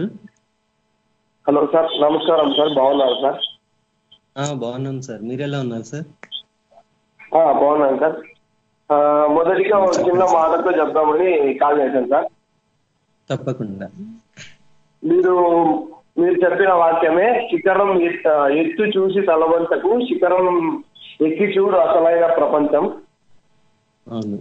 హలో సార్ నమస్కారం సార్ బాగున్నారు సార్ ఆ బాగున్నాం సార్ మీరు ఎలా ఉన్నారు సార్ ఆ, బాగున్నాను సార్ ఆ, మొదటిగా ఒక చిన్న మాటతో చెప్దామని కాల్ చేశాను సార్ తప్పకుండా మీరు మీరు చెప్పిన వాక్యమే శిఖరం ఎత్- ఎత్తు చూసి తలవంతకు శిఖరం ఎక్కి చూడు అసలైన ప్రపంచం అవును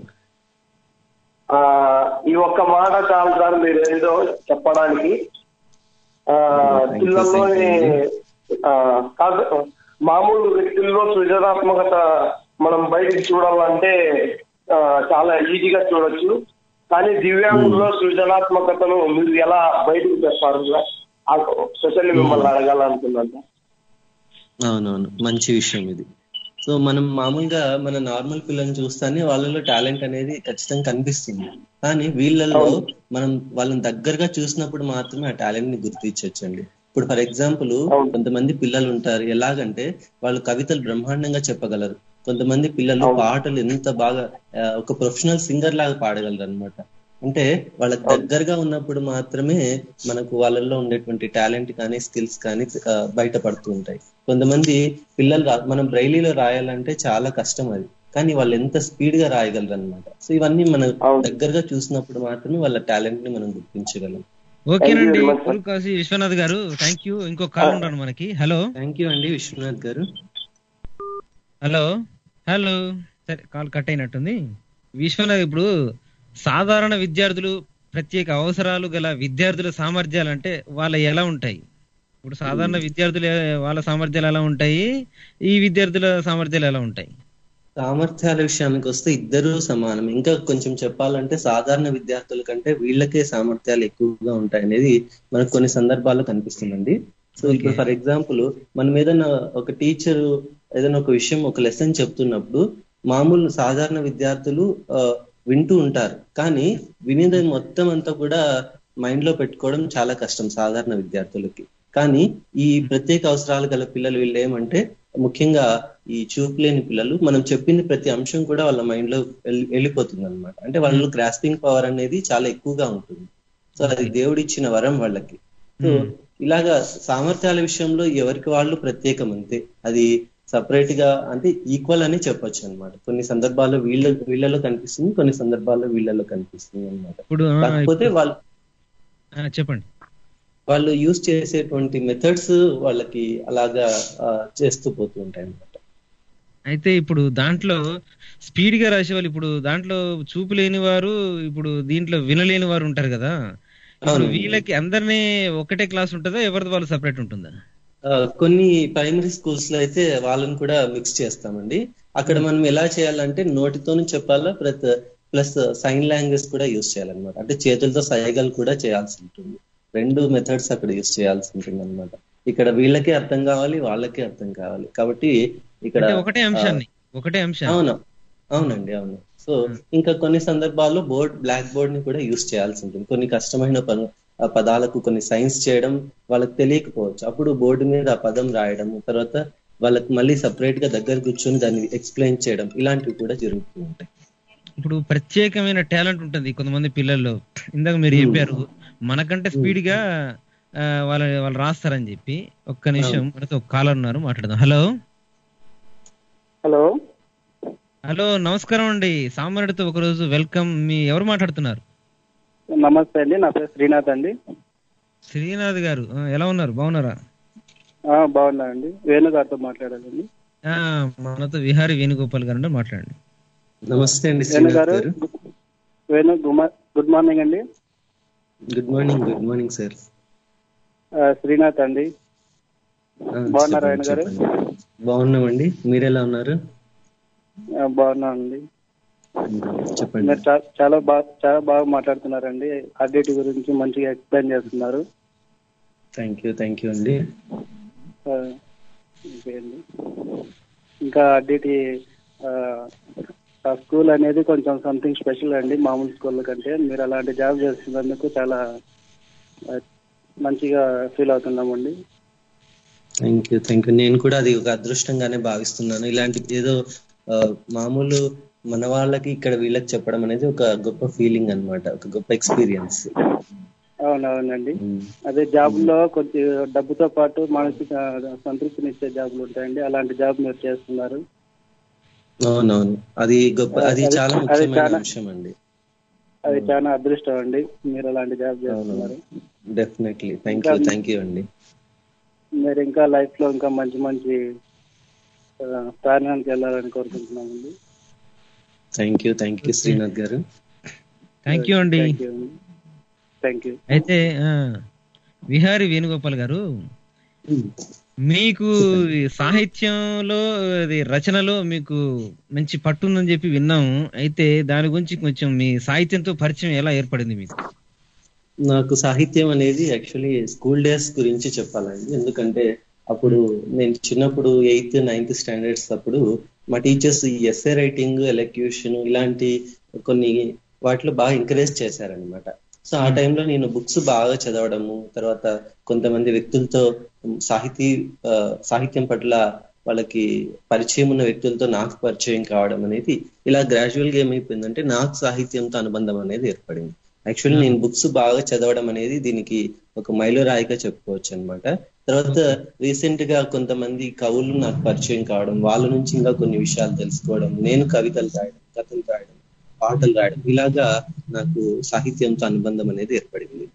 ఆ ఈ ఒక్క మాట చాలు సార్ మీరు ఏదో చెప్పడానికి ఆ Thank you, పిల్లల్లోని thank ఆ, కాదు మామూలు వ్యక్తుల్లో సృజనాత్మకత మనం బయటికి చూడాలంటే ఆ, చాలా ఈజీగా చూడొచ్చు కానీ దివ్యాంగుల్లో సృజనాత్మకతను మీరు ఎలా బయటకు తెస్తారు సార్ స్పెషల్లీ మిమ్మల్ని అడగాలనుకున్నాను సార్ అవునవును మంచి విషయం ఇది సో మనం మామూలుగా మన నార్మల్ పిల్లల్ని చూస్తానే వాళ్ళలో టాలెంట్ అనేది ఖచ్చితంగా కనిపిస్తుంది కానీ వీళ్ళలో మనం వాళ్ళని దగ్గరగా చూసినప్పుడు మాత్రమే ఆ టాలెంట్ ని గుర్తించవచ్చండి ఇప్పుడు ఫర్ ఎగ్జాంపుల్ అవును. కొంతమంది పిల్లలు ఉంటారు ఎలాగంటే వాళ్ళు కవితలు బ్రహ్మాండంగా చెప్పగలరు కొంతమంది పిల్లలు పాటలు ఎంత బాగా ఆ, ఒక ప్రొఫెషనల్ సింగర్ లాగా పాడగలరు అన్నమాట అంటే వాళ్ళకి దగ్గరగా ఉన్నప్పుడు మాత్రమే మనకు వాళ్ళల్లో ఉండేటువంటి టాలెంట్ కానీ స్కిల్స్ కానీ ఆ, బయటపడుతూ ఉంటాయి కొంతమంది పిల్లలు రా- మనం బ్రైలీలో రాయాలంటే చాలా కష్టం అది కానీ వాళ్ళు ఎంత స్పీడ్ గా రాయగలరు అనమాట సో ఇవన్నీ మనం అవును. దగ్గరగా చూసినప్పుడు మాత్రమే వాళ్ళ టాలెంట్ ని మనం గుర్తించగలం ఓకేనండి very much, sir. గురుకాశి విశ్వనాథ్ గారు థ్యాంక్ యూ ఇంకో కాల్ ఉన్నాడు మనకి హలో థ్యాంక్ యూ అండి విశ్వనాథ్ గారు హలో హలో సరే కాల్ కట్ అయినట్టుంది విశ్వనాథ్ ఇప్పుడు సాధారణ విద్యార్థులు ప్రత్యేక అవసరాలు గల విద్యార్థుల సామర్థ్యాలు అంటే వాళ్ళ ఎలా ఉంటాయి ఇప్పుడు సాధారణ విద్యార్థులు ఏ- వాళ్ళ సామర్థ్యాలు ఎలా ఉంటాయి ఈ విద్యార్థుల సామర్థ్యాలు ఎలా ఉంటాయి సామర్థ్యాల విషయానికి వస్తే ఇద్దరు సమానం ఇంకా కొంచెం చెప్పాలంటే సాధారణ విద్యార్థుల కంటే వీళ్ళకే సామర్థ్యాలు ఎక్కువగా ఉంటాయి అనేది మనకు కొన్ని సందర్భాల్లో కనిపిస్తుందండి సో ఇప్పుడు ఫర్ ఎగ్జాంపుల్ మనం ఏదైనా ఒక టీచర్ ఏదైనా ఒక విషయం ఒక లెసన్ చెప్తున్నప్పుడు మామూలు సాధారణ విద్యార్థులు ఆ, వింటూ ఉంటారు కానీ వినేది మొత్తం అంతా కూడా మైండ్ లో పెట్టుకోవడం చాలా కష్టం సాధారణ విద్యార్థులకి కానీ ఈ ప్రత్యేక అవసరాలు గల పిల్లలు వీళ్ళు ఏమంటే ముఖ్యంగా ఈ చూపు లేని పిల్లలు మనం చెప్పింది ప్రతి అంశం కూడా వాళ్ళ మైండ్ లో వెళ్ళి- వెళ్ళిపోతుంది అనమాట అంటే వాళ్ళలో గ్రాస్పింగ్ పవర్ అనేది చాలా ఎక్కువగా ఉంటుంది సో అది దేవుడిచ్చిన వరం వాళ్ళకి సో ఇలాగా సామర్థ్యాల విషయంలో ఎవరికి వాళ్ళు ప్రత్యేకం అంతే అది సపరేట్ గా అంటే ఈక్వల్ అని చెప్పొచ్చు అన్నమాట కొన్ని సందర్భాల్లో వీళ్ళ వీళ్ళలో కనిపిస్తుంది కొన్ని సందర్భాల్లో వీళ్ళలో కనిపిస్తుంది అన్నమాట ఇప్పుడు ఆ, కాకపోతే వాళ్ళు ఆ, చెప్పండి వాళ్ళు యూజ్ చేసేటువంటి మెథడ్స్ వాళ్ళకి అలాగా ఆ, చేస్తూ పోతూ ఉంటాయి అన్నమాట అయితే ఇప్పుడు దాంట్లో స్పీడ్ గా రాసేవాళ్ళు ఇప్పుడు దాంట్లో చూపు లేని వారు ఇప్పుడు దీంట్లో వినలేని వారు ఉంటారు కదా ఇప్పుడు అవును. వీళ్ళకి అందరినీ ఒకటే క్లాస్ ఉంటుందా ఎవరిది వాళ్ళు సపరేట్ ఉంటుందా ఆ, కొన్ని ప్రైమరీ స్కూల్స్ లో అయితే వాళ్ళని కూడా మిక్స్ చేస్తామండి అక్కడ మనం ఎలా చేయాలంటే నోటితోనే చెప్పాలా ప్రతి ప్లస్ సైన్ లాంగ్వేజ్ కూడా యూజ్ చేయాలన్నమాట అంటే చేతులతో సైగలు కూడా చేయాల్సి ఉంటుంది రెండు మెథడ్స్ అక్కడ యూజ్ చేయాల్సి ఉంటుంది అనమాట ఇక్కడ వీళ్ళకి అర్థం కావాలి వాళ్ళకి అర్థం కావాలి కాబట్టి ఇక్కడ అంటే ఒకటే అంశాన్ని ఒకటే అంశాన్ని అవును అవునండి అవును సో ఇంకా కొన్ని సందర్భాల్లో బోర్డ్ బ్లాక్ బోర్డ్ ని కూడా యూస్ చేయాల్సి ఉంటుంది కొన్ని కష్టమైన పద- ఆ పదాలకు కొన్ని సైన్స్ చేయడం వాళ్ళకి తెలియకపోవచ్చు అప్పుడు బోర్డు మీద ఆ పదం రాయడం తర్వాత వాళ్ళకి మళ్ళీ సపరేట్ గా దగ్గర కూర్చొని దాన్ని ఎక్స్ప్లెయిన్ చేయడం ఇలాంటివి కూడా జరుగుతూ ఉంటాయి ఇప్పుడు ప్రత్యేకమైన టాలెంట్ ఉంటుంది కొంతమంది పిల్లల్లో ఇందాక మీరు చెప్పారు మనకంటే స్పీడ్ గా ఆ, వాళ్ళ వాళ్ళు రాస్తారని చెప్పి ఒక్క నిమిషం మనతో ఒక కాలర్ ఉన్నారు మాట్లాడదాం హలో హలో హలో నమస్కారం అండి సామాన్యుడితో ఒక రోజు వెల్కమ్ మీ ఎవరు మాట్లాడుతున్నారు నమస్తే అండి నా పేరు శ్రీనాథ్ అండి శ్రీనాథ్ గారు ఆ, ఎలా ఉన్నారు బాగున్నారా ఆ, బాగున్నానండి వేణు గారితో మాట్లాడాలండి ఆ, మనతో విహారి వేణుగోపాల్ గారు ఉన్నారు, మాట్లాడండి నమస్తే అండి వేణు శ్రీనాథ్ గారు గారు వేణు గుమ- గుడ్ మార్నింగ్ అండి good morning good morning sir ఆ, శ్రీనాథ్ అండి బాగున్నారా ఆయన గారు? బాగున్నామండి మీరు ఎలా ఉన్నారు ఆ, బాగున్నానండి చెప్పండి మీరు చా- చాలా బాగా చాలా బాగా మాట్లాడుతున్నారండి ఆర్డిటి గురించి మంచిగా ఎక్స్ప్లెయిన్ చేస్తున్నారు థ్యాంక్ యూ థ్యాంక్ యూ అండి ఆ, ఓకే అండి ఇంకా ఆర్డిటి ఆ స్కూల్ అనేది కొంచెం సంథింగ్ స్పెషల్ అండి మామూలు స్కూల్ కంటే మీరు అలాంటి జాబ్ చేస్తున్నందుకు చాలా ఆ, మంచిగా ఫీల్ అవుతున్నామండి థ్యాంక్ యూ థ్యాంక్ యూ నేను కూడా అది ఒక అదృష్టంగానే భావిస్తున్నాను ఇలాంటి ఏదో ఆ, మామూలు మన వాళ్ళకి ఇక్కడ వీళ్ళకి చెప్పడం అనేది ఒక గొప్ప ఫీలింగ్ అన్నమాట ఒక గొప్ప ఎక్స్పీరియన్స్ అవునవునండి అదే జాబ్ లో కొంచెం డబ్బుతో పాటు మానసిక సంతృప్తినిచ్చే జాబులు ఉంటాయండి అలాంటి జాబ్ మీరు చేస్తున్నారు అవునవును అది గొప్ప అది అది- చాలా అది ముఖ్యమైన చాలా- అంశం అండి అది చాలా అదృష్టం అండి మీరు అలాంటి జాబ్ చేస్తున్నారు definitely thank you thank you అండి మీరు ఇంకా లైఫ్ లో ఇంకా మంచి మంచి ఆ, స్థానానికి వెళ్ళాలని కోరుకుంటున్నామండి thank you thank you Srinath garu thank you అండి థ్యాంక్ యూ థ్యాంక్ యూ అయితే ఆ, విహారి వేణుగోపాల్ గారు మీకు ఈ సాహిత్యంలో అది రచనలో మీకు మంచి పట్టుందని చెప్పి విన్నాము అయితే దాని గురించి కొంచెం మీ సాహిత్యంతో పరిచయం ఎలా ఏర్పడింది మీకు నాకు సాహిత్యం అనేది యాక్చువల్లీ స్కూల్ డేస్ గురించి చెప్పాలండి ఎందుకంటే అప్పుడు నేను చిన్నప్పుడు ఎయిత్ నైన్త్ స్టాండర్డ్స్ అప్పుడు మా టీచర్స్ ఈ ఎస్ఏ రైటింగ్ ఎలక్యూషన్ ఇలాంటి కొన్ని వాటిలో బాగా ఎంకరేజ్ చేశారనమాట సో ఆ టైంలో నేను బుక్స్ బాగా చదవడము తర్వాత కొంతమంది వ్యక్తులతో సాహితీ ఆ, సాహిత్యం పట్ల వాళ్ళకి పరిచయం ఉన్న వ్యక్తులతో నాకు పరిచయం కావడం అనేది ఇలా గ్రాడ్యువల్ గా ఏమైపోయిందంటే నాకు సాహిత్యంతో అనుబంధం అనేది ఏర్పడింది యాక్చువల్లీ నేను బుక్స్ బాగా చదవడం అనేది దీనికి ఒక మైలురాయిగా చెప్పుకోవచ్చు అన్నమాట తర్వాత రీసెంట్ గా కొంతమంది కవులు నాకు పరిచయం కావడం వాళ్ళ నుంచి ఇంకా కొన్ని విషయాలు తెలుసుకోవడం నేను కవితలు రాయడం కథలు రాయడం పాటలు రాయడం ఇలాగా నాకు సాహిత్యంతో అనుబంధం అనేది ఏర్పడింది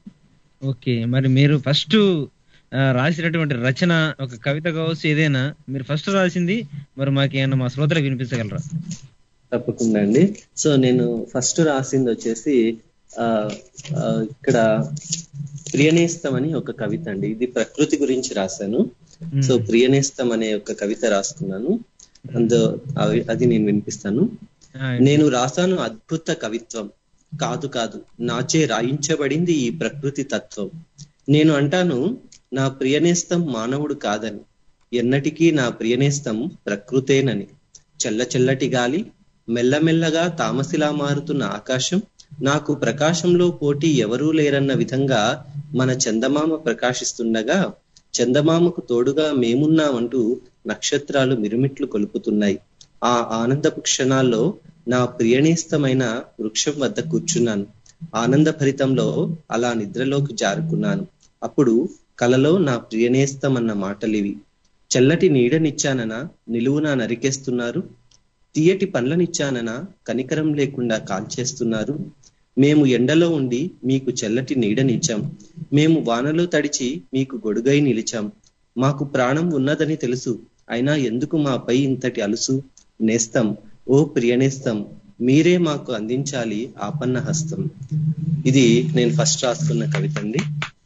ఓకే మరి మీరు ఫస్ట్ రాసినటువంటి రచన ఒక కవిత కావచ్చు ఏదైనా మీరు ఫస్ట్ రాసింది మరి మాకు ఏమన్నా మా శ్రోతలకు వినిపించగలరా తప్పకుండా అండి సో నేను ఫస్ట్ రాసింది వచ్చేసి ఆ ఆ, ఇక్కడ ప్రియనేస్తం అని ఒక కవిత అండి ఇది ప్రకృతి గురించి రాశాను సో ప్రియనేస్తం అనే ఒక కవిత రాసుకున్నాను అందు అవి- అది నేను వినిపిస్తాను ఆ, నేను రాశాను అద్భుత కవిత్వం కాదు కాదు నాచే రాయించబడింది ఈ ప్రకృతి తత్వం నేను అంటాను నా ప్రియనేస్తం మానవుడు కాదని ఎన్నటికీ నా ప్రియనేస్తం ప్రకృతేనని చల్ల చల్లటి గాలి మెల్లమెల్లగా తామసిలా మారుతున్న ఆకాశం నాకు ప్రకాశంలో పోటీ ఎవరూ లేరన్న విధంగా మన చందమామ ప్రకాశిస్తుండగా చందమామకు తోడుగా మేమున్నామంటూ నక్షత్రాలు మిరుమిట్లు కొలుపుతున్నాయి ఆ ఆనందపు క్షణాల్లో నా ప్రియనేస్తమైన వృక్షం వద్ద కూర్చున్నాను ఆనంద భరితంలో అలా నిద్రలోకి జారుకున్నాను అప్పుడు కలలో నా ప్రియనేస్తమన్న మాటలివి చల్లటి నీడనిచ్చానన నిలువునా నరికేస్తున్నారు తీయటి పండ్లనిచ్చానన కనికరం లేకుండా కాల్చేస్తున్నారు మేము ఎండలో ఉండి మీకు చల్లటి నీడనిచ్చాం మేము వానలో తడిచి మీకు గొడుగై నిలిచాం మాకు ప్రాణం ఉన్నదని తెలుసు అయినా ఎందుకు మాపై ఇంతటి అలుసు నేస్తం ఓ ప్రియనేస్తం మీరే మాకు అందించాలి ఆపన్న హస్తం ఇది నేను ఫస్ట్ రాసుకున్న కవిత అండి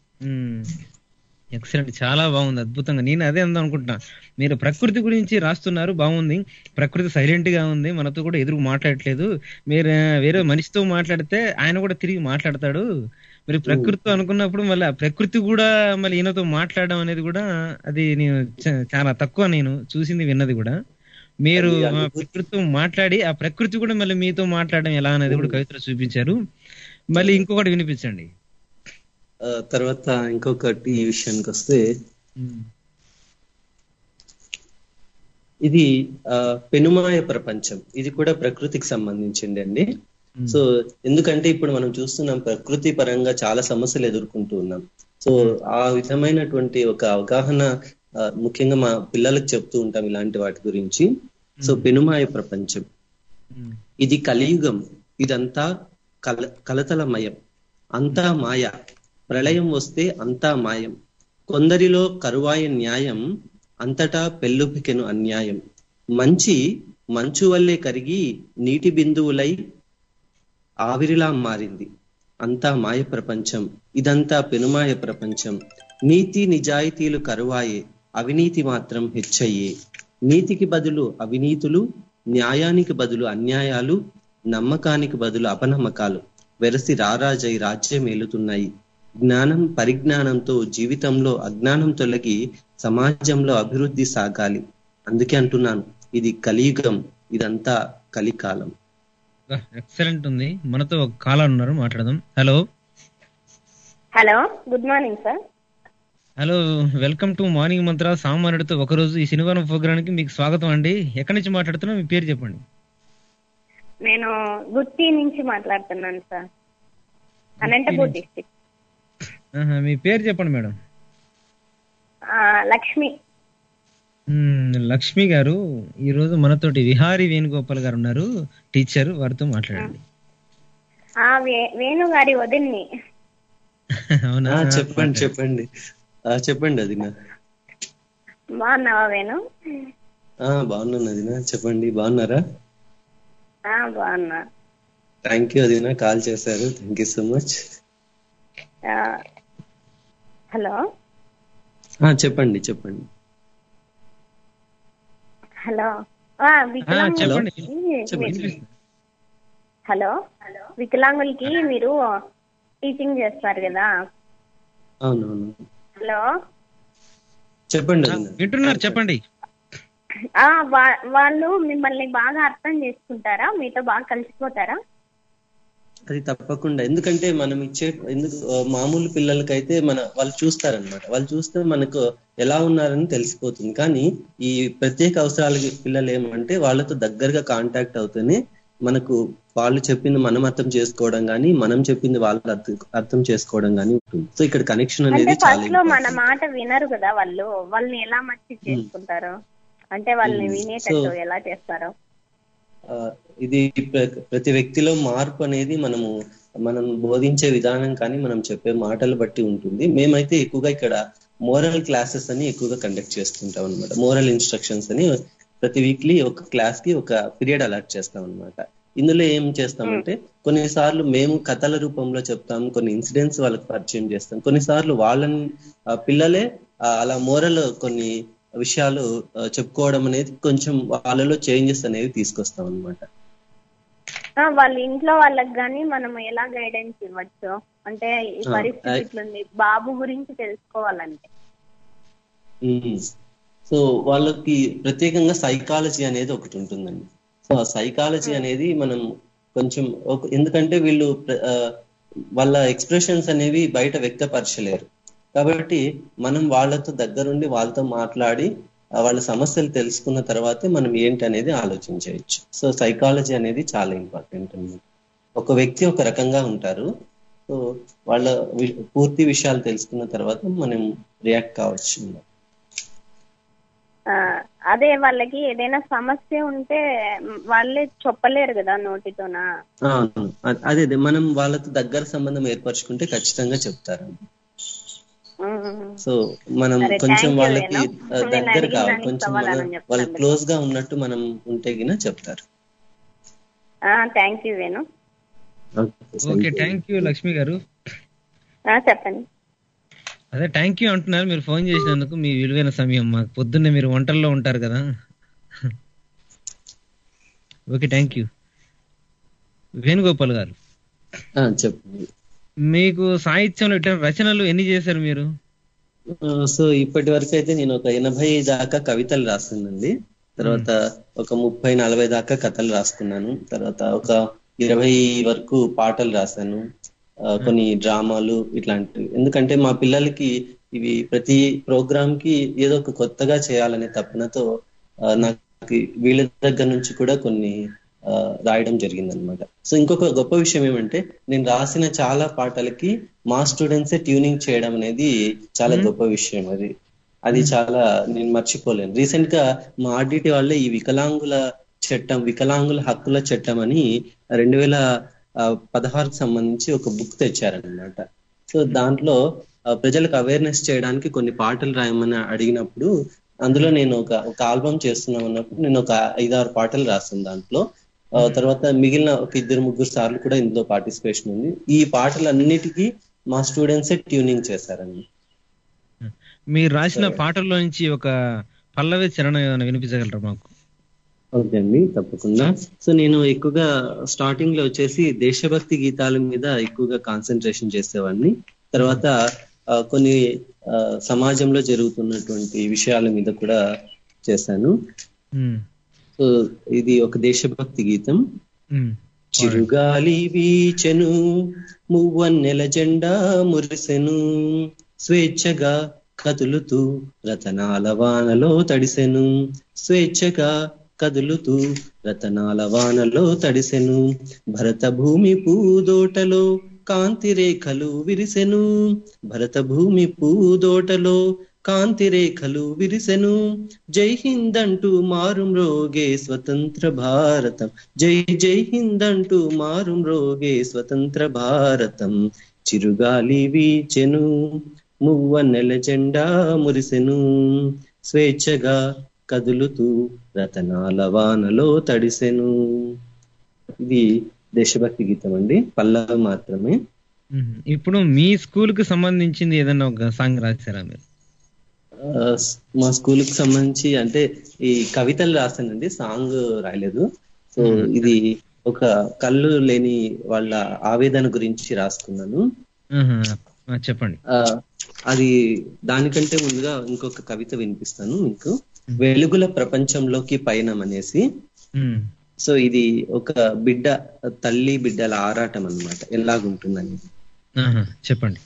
ఎక్సలెంట్ చాలా బాగుంది అద్భుతంగా నేను అదే అందాం అనుకుంటున్నా మీరు ప్రకృతి గురించి రాస్తున్నారు బాగుంది ప్రకృతి సైలెంట్ గా ఉంది మనతో కూడా ఎదురు మాట్లాడట్లేదు మీరు ఆ, వేరే మనిషితో మాట్లాడితే ఆయన కూడా తిరిగి మాట్లాడతాడు మీరు ప్రకృతితో అనుకున్నప్పుడు మళ్ళీ ఆ ప్రకృతి కూడా మళ్ళీ ఈయనతో మాట్లాడడం అనేది కూడా అది నేను చ- చాలా తక్కువ నేను చూసింది విన్నది కూడా మీరు అది ఆ అనుభూతి. ప్రకృతితో మాట్లాడి ఆ ప్రకృతి కూడా మళ్ళీ మీతో మాట్లాడడం ఎలా అనేది కూడా కవితలో చూపించారు మళ్ళీ ఇంకొకటి వినిపించండి ఆ, తర్వాత ఇంకొకటి ఈ విషయానికి వస్తే ఇది ఆ, పెనుమాయ ప్రపంచం ఇది కూడా ప్రకృతికి సంబంధించింది అండి సో ఎందుకంటే ఇప్పుడు మనం చూస్తున్నాం ప్రకృతి పరంగా చాలా సమస్యలు ఎదుర్కొంటూ ఉన్నాం సో ఆ విధమైనటువంటి ఒక అవగాహన ఆ, ముఖ్యంగా మా పిల్లలకు చెప్తూ ఉంటాం ఇలాంటి వాటి గురించి సో పెనుమాయ ప్రపంచం ఇది కలియుగం ఇదంతా కల కలతలమయం అంతా మాయ ప్రళయం వస్తే అంతా మాయం కొందరిలో కరువాయ న్యాయం అంతటా పెళ్ళుపికెను అన్యాయం మంచి మంచు వల్లే కరిగి నీటి బిందువులై ఆవిరిలా మారింది అంతా మాయ ప్రపంచం ఇదంతా పెనుమాయ ప్రపంచం నీతి నిజాయితీలు కరువాయే అవినీతి మాత్రం హెచ్చయ్యే నీతికి బదులు అవినీతులు న్యాయానికి బదులు అన్యాయాలు నమ్మకానికి బదులు అపనమ్మకాలు వెరసి రారాజై రాజ్యం ఏలుతున్నాయి జ్ఞానం పరిజ్ఞానంతో జీవితంలో అజ్ఞానం తొలగి సమాజంలో అభివృద్ధి సాగాలి అందుకే అంటున్నాను ఇది కలియుగం ఇదంతా కలికాలం ఎక్సలెంట్ ఉంది మనతో ఒక కాలర్ ఉన్నారు మాట్లాడదాం hello hello good morning sir hello welcome to morning Mantra సామాన్యుడితో ఒకరోజు ఈ శనివారం ప్రోగ్రానికి మీకు స్వాగతం అండి ఎక్కడి నుంచి మాట్లాడుతున్నా మీ పేరు చెప్పండి నేను గుత్తి నుంచి మాట్లాడుతున్నాను సార్ అనంతపూర్ డిస్టిక్ ఆహా, మీ పేరు చెప్పండి మేడం లక్ష్మి మ్మ్, లక్ష్మి గారు ఈ రోజు మనతోటి విహారీ వేణుగోపాల్ గారు ఉన్నారు టీచర్ వారితో మాట్లాడండి ఆ వే- వేణు గారి వదిన్ని అవునా ఆ, చెప్పండి చెప్పండి ఆ, చెప్పండి అది నా బాగున్నావా వేణు ఆ, బాగున్నాను అదినా చెప్పండి బాగున్నారా ఆ బాగున్నా థ్యాంక్ యూ అదినా కాల్ చేశారు థ్యాంక్ యూ సో మచ్ ఆ, హలో చెప్పండి చెప్పండి హలో ఆ, వికలాంగులకి చెప్పండి హలో వికలాంగులకి మీరు టీచింగ్ చేస్తారు కదా అవునవును హలో చెప్పండి అదినా వింటున్నారు చెప్పండి ఆ వా- వాళ్ళు మిమ్మల్ని బాగా అర్థం చేసుకుంటారా మీతో బాగా కలిసిపోతారా అది తప్పకుండా ఎందుకంటే మనం ఇచ్చే ఎందుకు ఆ, మామూలు పిల్లలకైతే మన వాళ్ళు చూస్తారనమాట వాళ్ళు చూస్తే మనకు ఎలా ఉన్నారని తెలిసిపోతుంది కానీ ఈ ప్రత్యేక అవసరాల పిల్లలు ఏమంటే వాళ్ళతో దగ్గరగా కాంటాక్ట్ అవుతూనే మనకు వాళ్ళు చెప్పింది మనం అర్థం చేసుకోవడం కానీ మనం చెప్పింది వాళ్ళు అర్థం అర్థం చేసుకోవడం కానీ ఉంటుంది సో ఇక్కడ కనెక్షన్ అంటే అనేది చాలా ఫస్ట్ లో మన important. మాట వినరు కదా వాళ్ళు వాళ్ళని ఎలా మర్చి చేసుకుంటారు అంటే వాళ్ళని Hmm. వినేటట్టు So- ఎలా చేస్తారు ఆ, ఇది ప్ర- ప్రతి వ్యక్తిలో మార్పు అనేది మనము మనం బోధించే విధానం కానీ మనం చెప్పే మాటలు బట్టి ఉంటుంది మేమైతే ఎక్కువగా ఇక్కడ మోరల్ క్లాసెస్ అని ఎక్కువగా కండక్ట్ చేస్తుంటాం అనమాట మోరల్ ఇన్స్ట్రక్షన్స్ అని ప్రతి వీక్లీ ఒక క్లాస్ కి ఒక పీరియడ్ అలాట్ చేస్తాం అనమాట ఇందులో ఏం చేస్తామంటే కొన్నిసార్లు మేము కథల రూపంలో చెప్తాం కొన్ని ఇన్సిడెంట్స్ వాళ్ళకి పరిచయం చేస్తాం కొన్నిసార్లు వాళ్ళని ఆ, పిల్లలే ఆ, అలా మోరల్ కొన్ని విషయాలు ఆ, చెప్పుకోవడం అనేది కొంచెం వాళ్ళలో చేంజెస్ అనేవి తీసుకొస్తాం అనమాట ఆ, వాళ్ళ ఇంట్లో వాళ్ళకి గాని మనం ఎలా గైడెన్స్ ఇవ్వచ్చు అంటే ఈ ఆ, పరిస్థితి ఐ- ఇట్లుంది బాబు గురించి తెలుసుకోవాలంటే సో వాళ్ళకి ప్రత్యేకంగా సైకాలజీ అనేది ఒకటి ఉంటుందండి సో ఆ సైకాలజీ అనేది మనం కొంచెం ఒక- ఎందుకంటే వీళ్ళు ప్ర- ఆ, వాళ్ళ ఎక్స్ప్రెషన్స్ అనేవి బయట వ్యక్తపరచలేరు కాబట్టి మనం వాళ్ళతో దగ్గరుండి వాళ్ళతో మాట్లాడి ఆ, వాళ్ళ సమస్యలు తెలుసుకున్న తర్వాతే మనం ఏంటి అనేది ఆలోచించవచ్చు సో సైకాలజీ అనేది చాలా ఇంపార్టెంట్ అన్నమాట ఒక వ్యక్తి ఒక రకంగా ఉంటారు సో వాళ్ళ వి- పూర్తి విషయాలు తెలుసుకున్న తర్వాత మనం రియాక్ట్ కావచ్చు ఆ, అదే వాళ్ళకి ఏదైనా సమస్య ఉంటే మ్, వాళ్ళే చెప్పలేరు కదా నోటితోనా ఆ, అవును. అ- అదే అదే మనం వాళ్ళతో దగ్గర సంబంధం ఏర్పరచుకుంటే ఖచ్చితంగా చెప్తారు ఉమ్. సో మనం సరే, కొంచెం thank you, వాళ్ళకి వేణు. ఆ, నేను దగ్గర అడిగిన కావాలి దానికి కొంచెం సమాధానం మనం చెప్తాను. వాళ్ళు క్లోజ్ గా ఉన్నట్టు మనం ఉంటే గిన చెప్తారు thank you Venu okay thank you Lakshmi garu ఆ, చెప్పండి అదే థ్యాంక్ యూ అంటున్నారు మీరు ఫోన్ చేసినందుకు మీ విలువైన సమయం మాకు పొద్దున్నే మీరు వంటల్లో ఉంటారు కదా ఓకే థ్యాంక్ యూ వేణుగోపాల్ గారు ఆ, చెప్పండి మీకు సాహిత్యంలో ఇట్లా రచనలు ఎన్ని చేశారు మీరు ఆ, సో ఇప్పటి వరకు అయితే నేను ఒక ఎనభై దాకా కవితలు రాస్తున్నానండి తర్వాత ఒక ముప్పై నలభై దాకా కథలు రాసుకున్నాను తర్వాత ఒక ఇరవై వరకు పాటలు రాశాను ఆ, కొన్ని డ్రామాలు ఇట్లాంటివి ఎందుకంటే మా పిల్లలకి ఇవి ప్రతి ప్రోగ్రామ్ కి ఏదో ఒక కొత్తగా చేయాలనే తపనతో ఆ, నాకు వీళ్ళ దగ్గర నుంచి కూడా కొన్ని ఆ, రాయడం జరిగిందనమాట సో ఇంకొక గొప్ప విషయం ఏమంటే నేను రాసిన చాలా పాటలకి మా స్టూడెంట్సే ట్యూనింగ్ చేయడం అనేది చాలా గొప్ప విషయం అది అది చాలా నేను మర్చిపోలేను రీసెంట్ గా మా ఆర్డిటి వాళ్ళే ఈ వికలాంగుల చట్టం వికలాంగుల హక్కుల చట్టం అని రెండు వేల పదహారుకు సంబంధించి ఒక బుక్ తెచ్చారనమాట సో దాంట్లో ఆ, ప్రజలకు అవేర్నెస్ చేయడానికి కొన్ని పాటలు రాయమని అడిగినప్పుడు అందులో నేను ఒక ఒక ఆల్బమ్ చేస్తున్నాం అన్నప్పుడు నేను ఒక ఐదారు పాటలు రాస్తాను దాంట్లో ఆ, తర్వాత మిగిలిన ఒక ఇద్దరు ముగ్గురు సార్లు కూడా ఇందులో పార్టిసిపేషన్ ఉంది ఈ పాటలన్నిటికీ మా స్టూడెంట్సే ట్యూనింగ్ చేశారండి మీరు రాసిన పాటల్లో నుంచి ఒక పల్లవి చరణం ఏమైనా వినిపించగలరా మాకు ఓకే అండి తప్పకుండా సో నేను ఎక్కువగా స్టార్టింగ్ లో వచ్చేసి దేశభక్తి గీతాల మీద ఎక్కువగా కాన్సన్ట్రేషన్ చేసేవాడిని తర్వాత ఆ, కొన్ని ఆ, సమాజంలో జరుగుతున్నటువంటి విషయాల మీద కూడా చేశాను ఉమ్, సో ఇది ఒక దేశభక్తి గీతం ఉమ్. చిరుగాలి వీచెను మువ్వన్నెల జెండా మురిసెను స్వేచ్ఛగా కదులుతూ రతనాల వానలో తడిసెను స్వేచ్ఛగా కదులుతూ రతనాల వానలో తడిసెను భరత భూమి పూదోటలో కాంతి రేఖలు విరిసెను భరత భూమి పూదోటలో కాంతి రేఖలు విరిసెను జై హింద్ అంటూ మారుం రోగే స్వతంత్ర భారతం జై జై హింద్ అంటూ మారుం రోగే స్వతంత్ర భారతం చిరుగాలి వీచెను మువ్వ నెల జెండా మురిసెను స్వేచ్ఛగా కదులుతూ రతనాల వానలో తడిసెను ఇది దేశభక్తి గీతం అండి పల్లవి మాత్రమే మ్మ్. ఇప్పుడు మీ స్కూల్ కు సంబంధించింది ఏదన్నా ఒక సాంగ్ రాశారా మీరు ఆ, మా స్కూల్ కి సంబంధించి అంటే ఈ కవితలు రాశానండి సాంగ్ రాయలేదు సో ఇది ఒక కళ్ళు లేని వాళ్ళ ఆవేదన గురించి రాసుకున్నాను ఆహా. ఆ, చెప్పండి ఆ, అది దానికంటే ముందుగా ఇంకొక కవిత వినిపిస్తాను మీకు వెలుగుల ప్రపంచంలోకి పయనం అనేసి మ్మ్. సో ఇది ఒక బిడ్డ తల్లి బిడ్డల ఆరాటం అన్నమాట ఎలాగుంటుందని ఆహా. చెప్పండి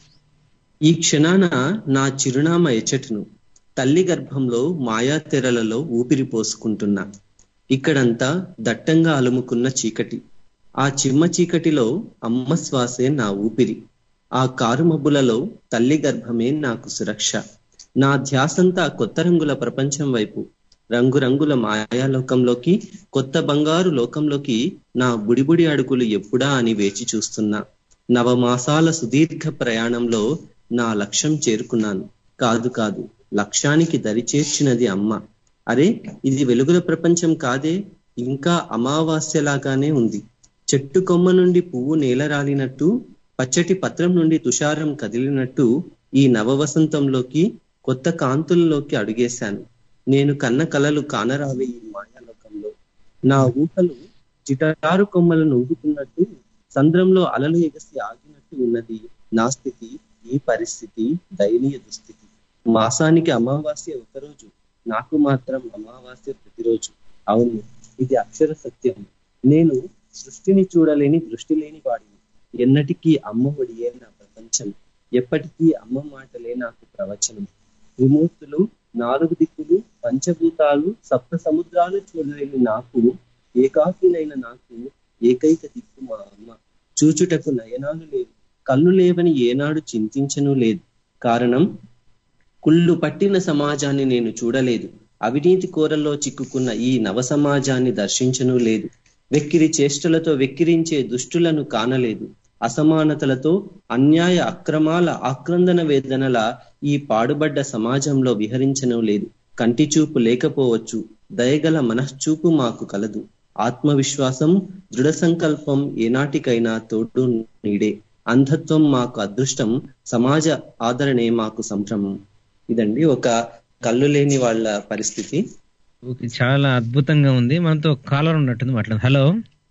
ఈ క్షణాన నా చిరునామా ఎచ్చటను తల్లి గర్భంలో మాయా తెరలలో ఊపిరి పోసుకుంటున్నా ఇక్కడంతా దట్టంగా అలుముకున్న చీకటి ఆ చిమ్మ చీకటిలో అమ్మ శ్వాసే నా ఊపిరి ఆ కారు మబ్బులలో తల్లి గర్భమే నాకు సురక్ష నా ధ్యాసంతా కొత్త రంగుల ప్రపంచం వైపు రంగురంగుల మాయాలోకంలోకి కొత్త బంగారు లోకంలోకి నా బుడిబుడి అడుగులు ఎప్పుడా అని వేచి చూస్తున్నా నవమాసాల సుదీర్ఘ ప్రయాణంలో నా లక్ష్యం చేరుకున్నాను కాదు కాదు లక్ష్యానికి దరి చేర్చినది అమ్మ అరే ఇది వెలుగుల ప్రపంచం కాదే ఇంకా అమావాస్యలాగానే ఉంది చెట్టు కొమ్మ నుండి పువ్వు నేల రాలినట్టు పచ్చటి పత్రం నుండి తుషారం కదిలినట్టు ఈ నవవసంతంలోకి కొత్త కాంతుల్లోకి అడుగేశాను నేను కన్న కలలు కానరావే ఈ మాయాలోకంలో నా ఊహలు చిటారు కొమ్మలను ఊగుతున్నట్టు సంద్రంలో అలలు ఎగసి ఆగినట్టు ఉన్నది నా స్థితి ఈ పరిస్థితి దయనీయ దుస్థితి మాసానికి అమావాస్య ఒకరోజు నాకు మాత్రం అమావాస్య ప్రతిరోజు అవును ఇది అక్షర సత్యం నేను సృష్టిని చూడలేని దృష్టి లేని వాడిని ఎన్నటికీ అమ్మ ఒడియే నా ప్రపంచం ఎప్పటికీ అమ్మ మాటలే నాకు ప్రవచనం విమూర్తులు నాలుగు దిక్కులు పంచభూతాలు సప్త సముద్రాలు చూడలేని నాకు ఏకాకినైన నాకు ఏకైక దిక్కు మా అమ్మ చూచుటకు నయనాలు లేవు కళ్ళు లేవని ఏనాడు చింతించను లేదు కారణం కుళ్ళు పట్టిన సమాజాన్ని నేను చూడలేదు అవినీతి కోరల్లో చిక్కుకున్న ఈ నవ సమాజాన్ని దర్శించను లేదు వెక్కిరి చేష్టలతో వెక్కిరించే దుష్టులను కానలేదు అసమానతలతో అన్యాయ అక్రమాల ఆక్రందన వేదనల ఈ పాడుబడ్డ సమాజంలో విహరించను లేదు కంటి చూపు లేకపోవచ్చు దయగల మనశ్చూపు మాకు కలదు ఆత్మవిశ్వాసం దృఢ సంకల్పం ఏనాటికైనా తోడు నీడే అంధత్వం మాకు అదృష్టం సమాజ ఆదరణే మాకు సంభ్రమం ఇదండి ఒక కళ్ళు లేని వాళ్ళ పరిస్థితి ఓకే చాలా అద్భుతంగా ఉంది మనతో కాలర్ ఉన్నట్టుంది మాట్లాడు హలో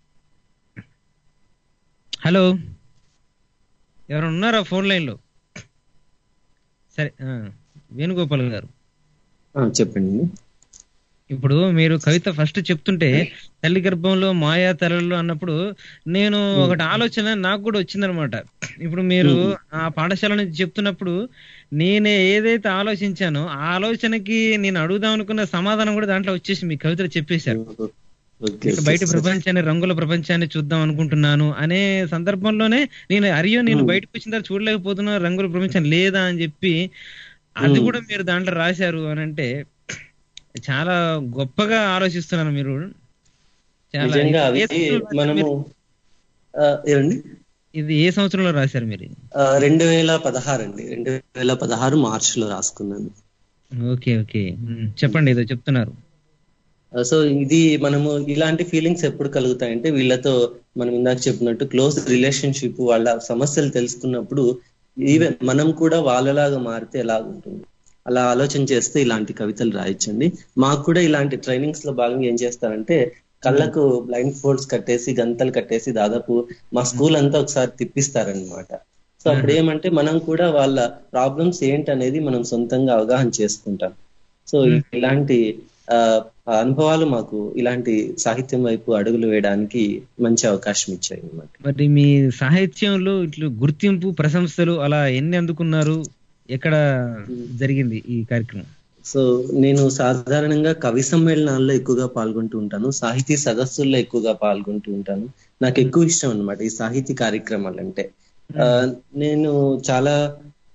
హలో ఎవరు ఉన్నారా ఫోన్ లైన్ లో సరే ఆ, వేణుగోపాల్ గారు ఆ, చెప్పండి ఇప్పుడు మీరు కవిత ఫస్ట్ చెప్తుంటే తల్లి గర్భంలో మాయా తెరలు అన్నప్పుడు నేను ఒకటి ఆలోచన నాకు కూడా వచ్చిందనమాట ఇప్పుడు మీరు ఆ పాఠశాల నుంచి చెప్తున్నప్పుడు నేను ఏదైతే ఆలోచించానో ఆ ఆలోచనకి నేను అడుగుదాం అనుకున్న సమాధానం కూడా దాంట్లో వచ్చేసి మీ కవితలో చెప్పేశారు ఓకే ఇక బయట ప్రపంచాన్ని రంగుల ప్రపంచాన్ని చూద్దాం అనుకుంటున్నాను అనే సందర్భంలోనే నేను అరియో నేను బయటకు వచ్చిన తర్వాత చూడలేకపోతున్నా రంగుల ప్రపంచం లేదా అని చెప్పి అది కూడా మీరు దాంట్లో రాశారు అని అంటే చాలా గొప్పగా ఆలోచిస్తున్నాను మీరు చాలా నిజంగా ఏ అవి సంవత్సరంలో రాశారు మనము మీరు? ఆ, ఏమండి ఇది ఏ సంవత్సరంలో రాశారు మీరు ఇది? ఆ, రెండు వేల పదహారు అండి రెండు వేల పదహారు మార్చ్ లో రాసుకున్నాను ఓకే ఓకే ఉమ్, చెప్పండి ఏదో చెప్తున్నారు సో ఇది మనము ఇలాంటి ఫీలింగ్స్ ఎప్పుడు కలుగుతాయంటే వీళ్ళతో మనం ఇందాక చెప్పినట్టు క్లోజ్ రిలేషన్షిప్ వాళ్ళ సమస్యలు తెలుసుకున్నప్పుడు ఈవెన్ మనం కూడా వాళ్ళలాగా మారితే ఎలా ఉంటుంది అలా ఆలోచన చేస్తే ఇలాంటి కవితలు రాయొచ్చండి మాకు కూడా ఇలాంటి ట్రైనింగ్స్ లో భాగంగా ఏం చేస్తారంటే కళ్ళకు బ్లైండ్ ఫోల్డ్స్ కట్టేసి గంతలు కట్టేసి దాదాపు మా స్కూల్ అంతా ఒకసారి తిప్పిస్తారనమాట సో అప్పుడు ఏమంటే మనం కూడా వాళ్ళ ప్రాబ్లమ్స్ ఏంటనేది మనం సొంతంగా అవగాహన చేసుకుంటాం సో ఇలాంటి ఆ, అనుభవాలు మాకు ఇలాంటి సాహిత్యం వైపు అడుగులు వేయడానికి మంచి అవకాశం ఇచ్చాయి అన్నమాట మరి మీ సాహిత్యంలో ఇట్లు గుర్తింపు ప్రశంసలు అలా ఎన్ని అందుకున్నారు ఎక్కడ జరిగింది ఈ కార్యక్రమం సో నేను సాధారణంగా కవి సమ్మేళనాల్లో ఎక్కువగా పాల్గొంటూ ఉంటాను సాహితీ సదస్సుల్లో ఎక్కువగా పాల్గొంటూ ఉంటాను నాకు ఎక్కువ ఇష్టం అన్నమాట ఈ సాహితీ కార్యక్రమాలు అంటే ఆ, నేను చాలా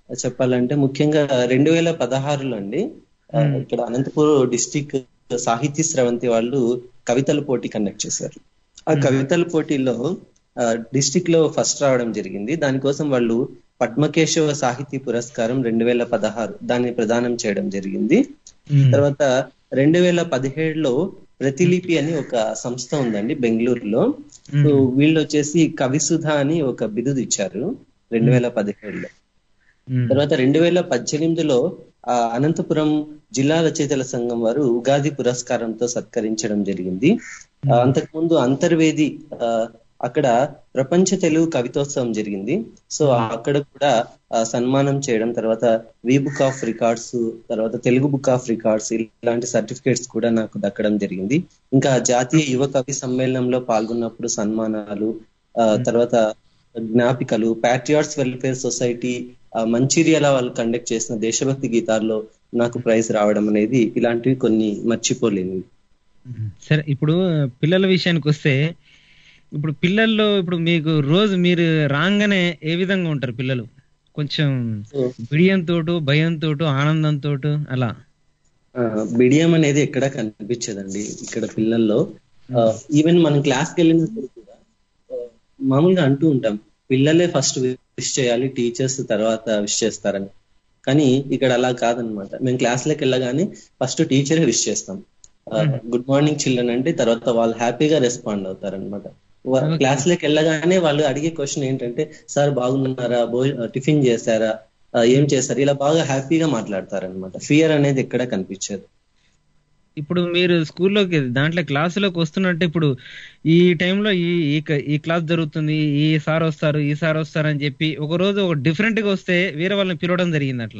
చెప్పాలంటే ముఖ్యంగా రెండు వేల పదహారులో అండి ఆ, ఇక్కడ అనంతపూర్ డిస్టిక్ సాహితీ స్రవంతి వాళ్ళు కవితల పోటీ కండక్ట్ చేశారు ఆ కవితల పోటీలో డిస్టిక్ లో ఫస్ట్ రావడం జరిగింది దానికోసం వాళ్ళు పద్మకేశవ సాహితీ పురస్కారం రెండు వేల పదహారు దాన్ని ప్రదానం చేయడం జరిగింది తర్వాత రెండు వేల పదిహేడులో ప్రతిలిపి అని ఒక సంస్థ ఉందండి బెంగళూరులో సో వీళ్ళు వచ్చేసి కవిసుధ అని ఒక బిరుదు ఇచ్చారు రెండు వేల పదిహేడులో తర్వాత రెండు వేల పద్దెనిమిదిలో ఆ, అనంతపురం జిల్లా రచయితల సంఘం వారు ఉగాది పురస్కారంతో సత్కరించడం జరిగింది ఆ, అంతకుముందు అంతర్వేది ఆ, అక్కడ ప్రపంచ తెలుగు కవితోత్సవం జరిగింది సో అక్కడ కూడా ఆ, సన్మానం చేయడం తర్వాత వి బుక్ ఆఫ్ రికార్డ్స్ తర్వాత తెలుగు బుక్ ఆఫ్ రికార్డ్స్ ఇలాంటి సర్టిఫికేట్స్ కూడా నాకు దక్కడం జరిగింది ఇంకా జాతీయ యువ కవి సమ్మేళనంలో పాల్గొన్నప్పుడు సన్మానాలు ఆ, తర్వాత జ్ఞాపికలు పాట్రియాట్స్ వెల్ఫేర్ సొసైటీ ఆ, మంచిర్యాల వాళ్ళు కండక్ట్ చేసిన దేశభక్తి గీతాల్లో నాకు ప్రైజ్ రావడం అనేది ఇలాంటివి కొన్ని మర్చిపోలేనివి సరే ఇప్పుడు పిల్లల విషయానికి వస్తే ఇప్పుడు పిల్లల్లో ఇప్పుడు మీకు రోజు మీరు రాగానే ఏ విధంగా ఉంటారు పిల్లలు కొంచెం బిడియంతోటు భయంతోటు ఆనందంతోటు అలా ఆ, బిడియం అనేది ఎక్కడ కనిపించదండి ఇక్కడ పిల్లల్లో ఈవెన్ మనం క్లాస్కి వెళ్ళినప్పుడు కూడా ఆ, మామూలుగా అంటూ ఉంటాం పిల్లలే ఫస్ట్ విష్ చేయాలి టీచర్స్ తర్వాత విష్ చేస్తారని కానీ ఇక్కడ అలా కాదనమాట మేము క్లాస్లోకి వెళ్ళగానే ఫస్ట్ టీచరే విష్ చేస్తాం గుడ్ మార్నింగ్ చిల్డ్రన్ అంటే తర్వాత వాళ్ళు హ్యాపీగా రెస్పాండ్ అవుతారనమాట క్లాస్ లోకి వెళ్ళగానే వాళ్ళు అడిగే క్వశ్చన్ ఏంటంటే సార్ బాగున్నారా భో టిఫిన్ చేశారా ఆ, ఏం చేశారు ఇలా బాగా హ్యాపీగా మాట్లాడతారనమాట ఫియర్ అనేది ఎక్కడ కనిపించదు ఇప్పుడు మీరు స్కూల్లోకి దాంట్లో క్లాసులోకి వస్తున్నట్టే ఇప్పుడు ఈ టైంలో ఈ ఈ క- ఈ క్లాస్ జరుగుతుంది ఈ సార్ వస్తారు ఈ సార్ వస్తారు అని చెప్పి ఒక రోజు ఒక డిఫరెంట్ గా వస్తే వేరే వాళ్ళని పిలవడం జరిగింది అట్లా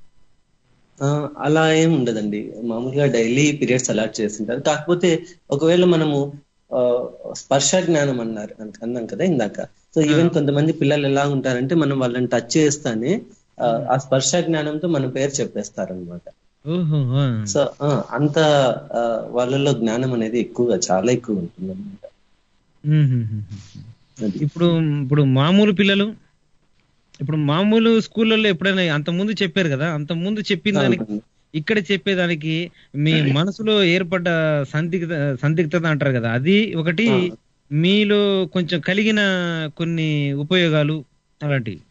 ఆ, అలా ఏం ఉండదండి మామూలుగా డైలీ పీరియడ్స్ అలాట్ చేస్తుంటారు కాకపోతే ఒకవేళ మనము ఆ, స్పర్శ జ్ఞానం అన్నారు అన్- అన్నాం కదా ఇందాక సో ఈవెన్ కొంతమంది పిల్లలు ఎలా ఉంటారంటే మనం వాళ్ళని టచ్ చేస్తానే ఆ, ఆ స్పర్శ జ్ఞానంతో మన పేరు చెప్పేస్తారనమాట ఓహో ఆ. సో ఆ, అంత ఆ, వాళ్ళలో జ్ఞానం అనేది ఎక్కువగా చాలా ఎక్కువ ఉంటుంది అనమాట మ్మ్, మ్మ్, మ్మ్. ఇప్పుడు ఇప్పుడు మామూలు పిల్లలు ఇప్పుడు మామూలు స్కూళ్ళల్లో ఎప్పుడైనా అంత ముందు చెప్పారు కదా అంత ముందు చెప్పిన దానికి ఇక్కడ చెప్పేదానికి మీ మనసులో ఏర్పడ్డ సందిగ్ధ సందిగ్ధత అంటారు కదా అది ఒకటి మీలో కొంచెం కలిగిన కొన్ని ఉపయోగాలు అలాంటివి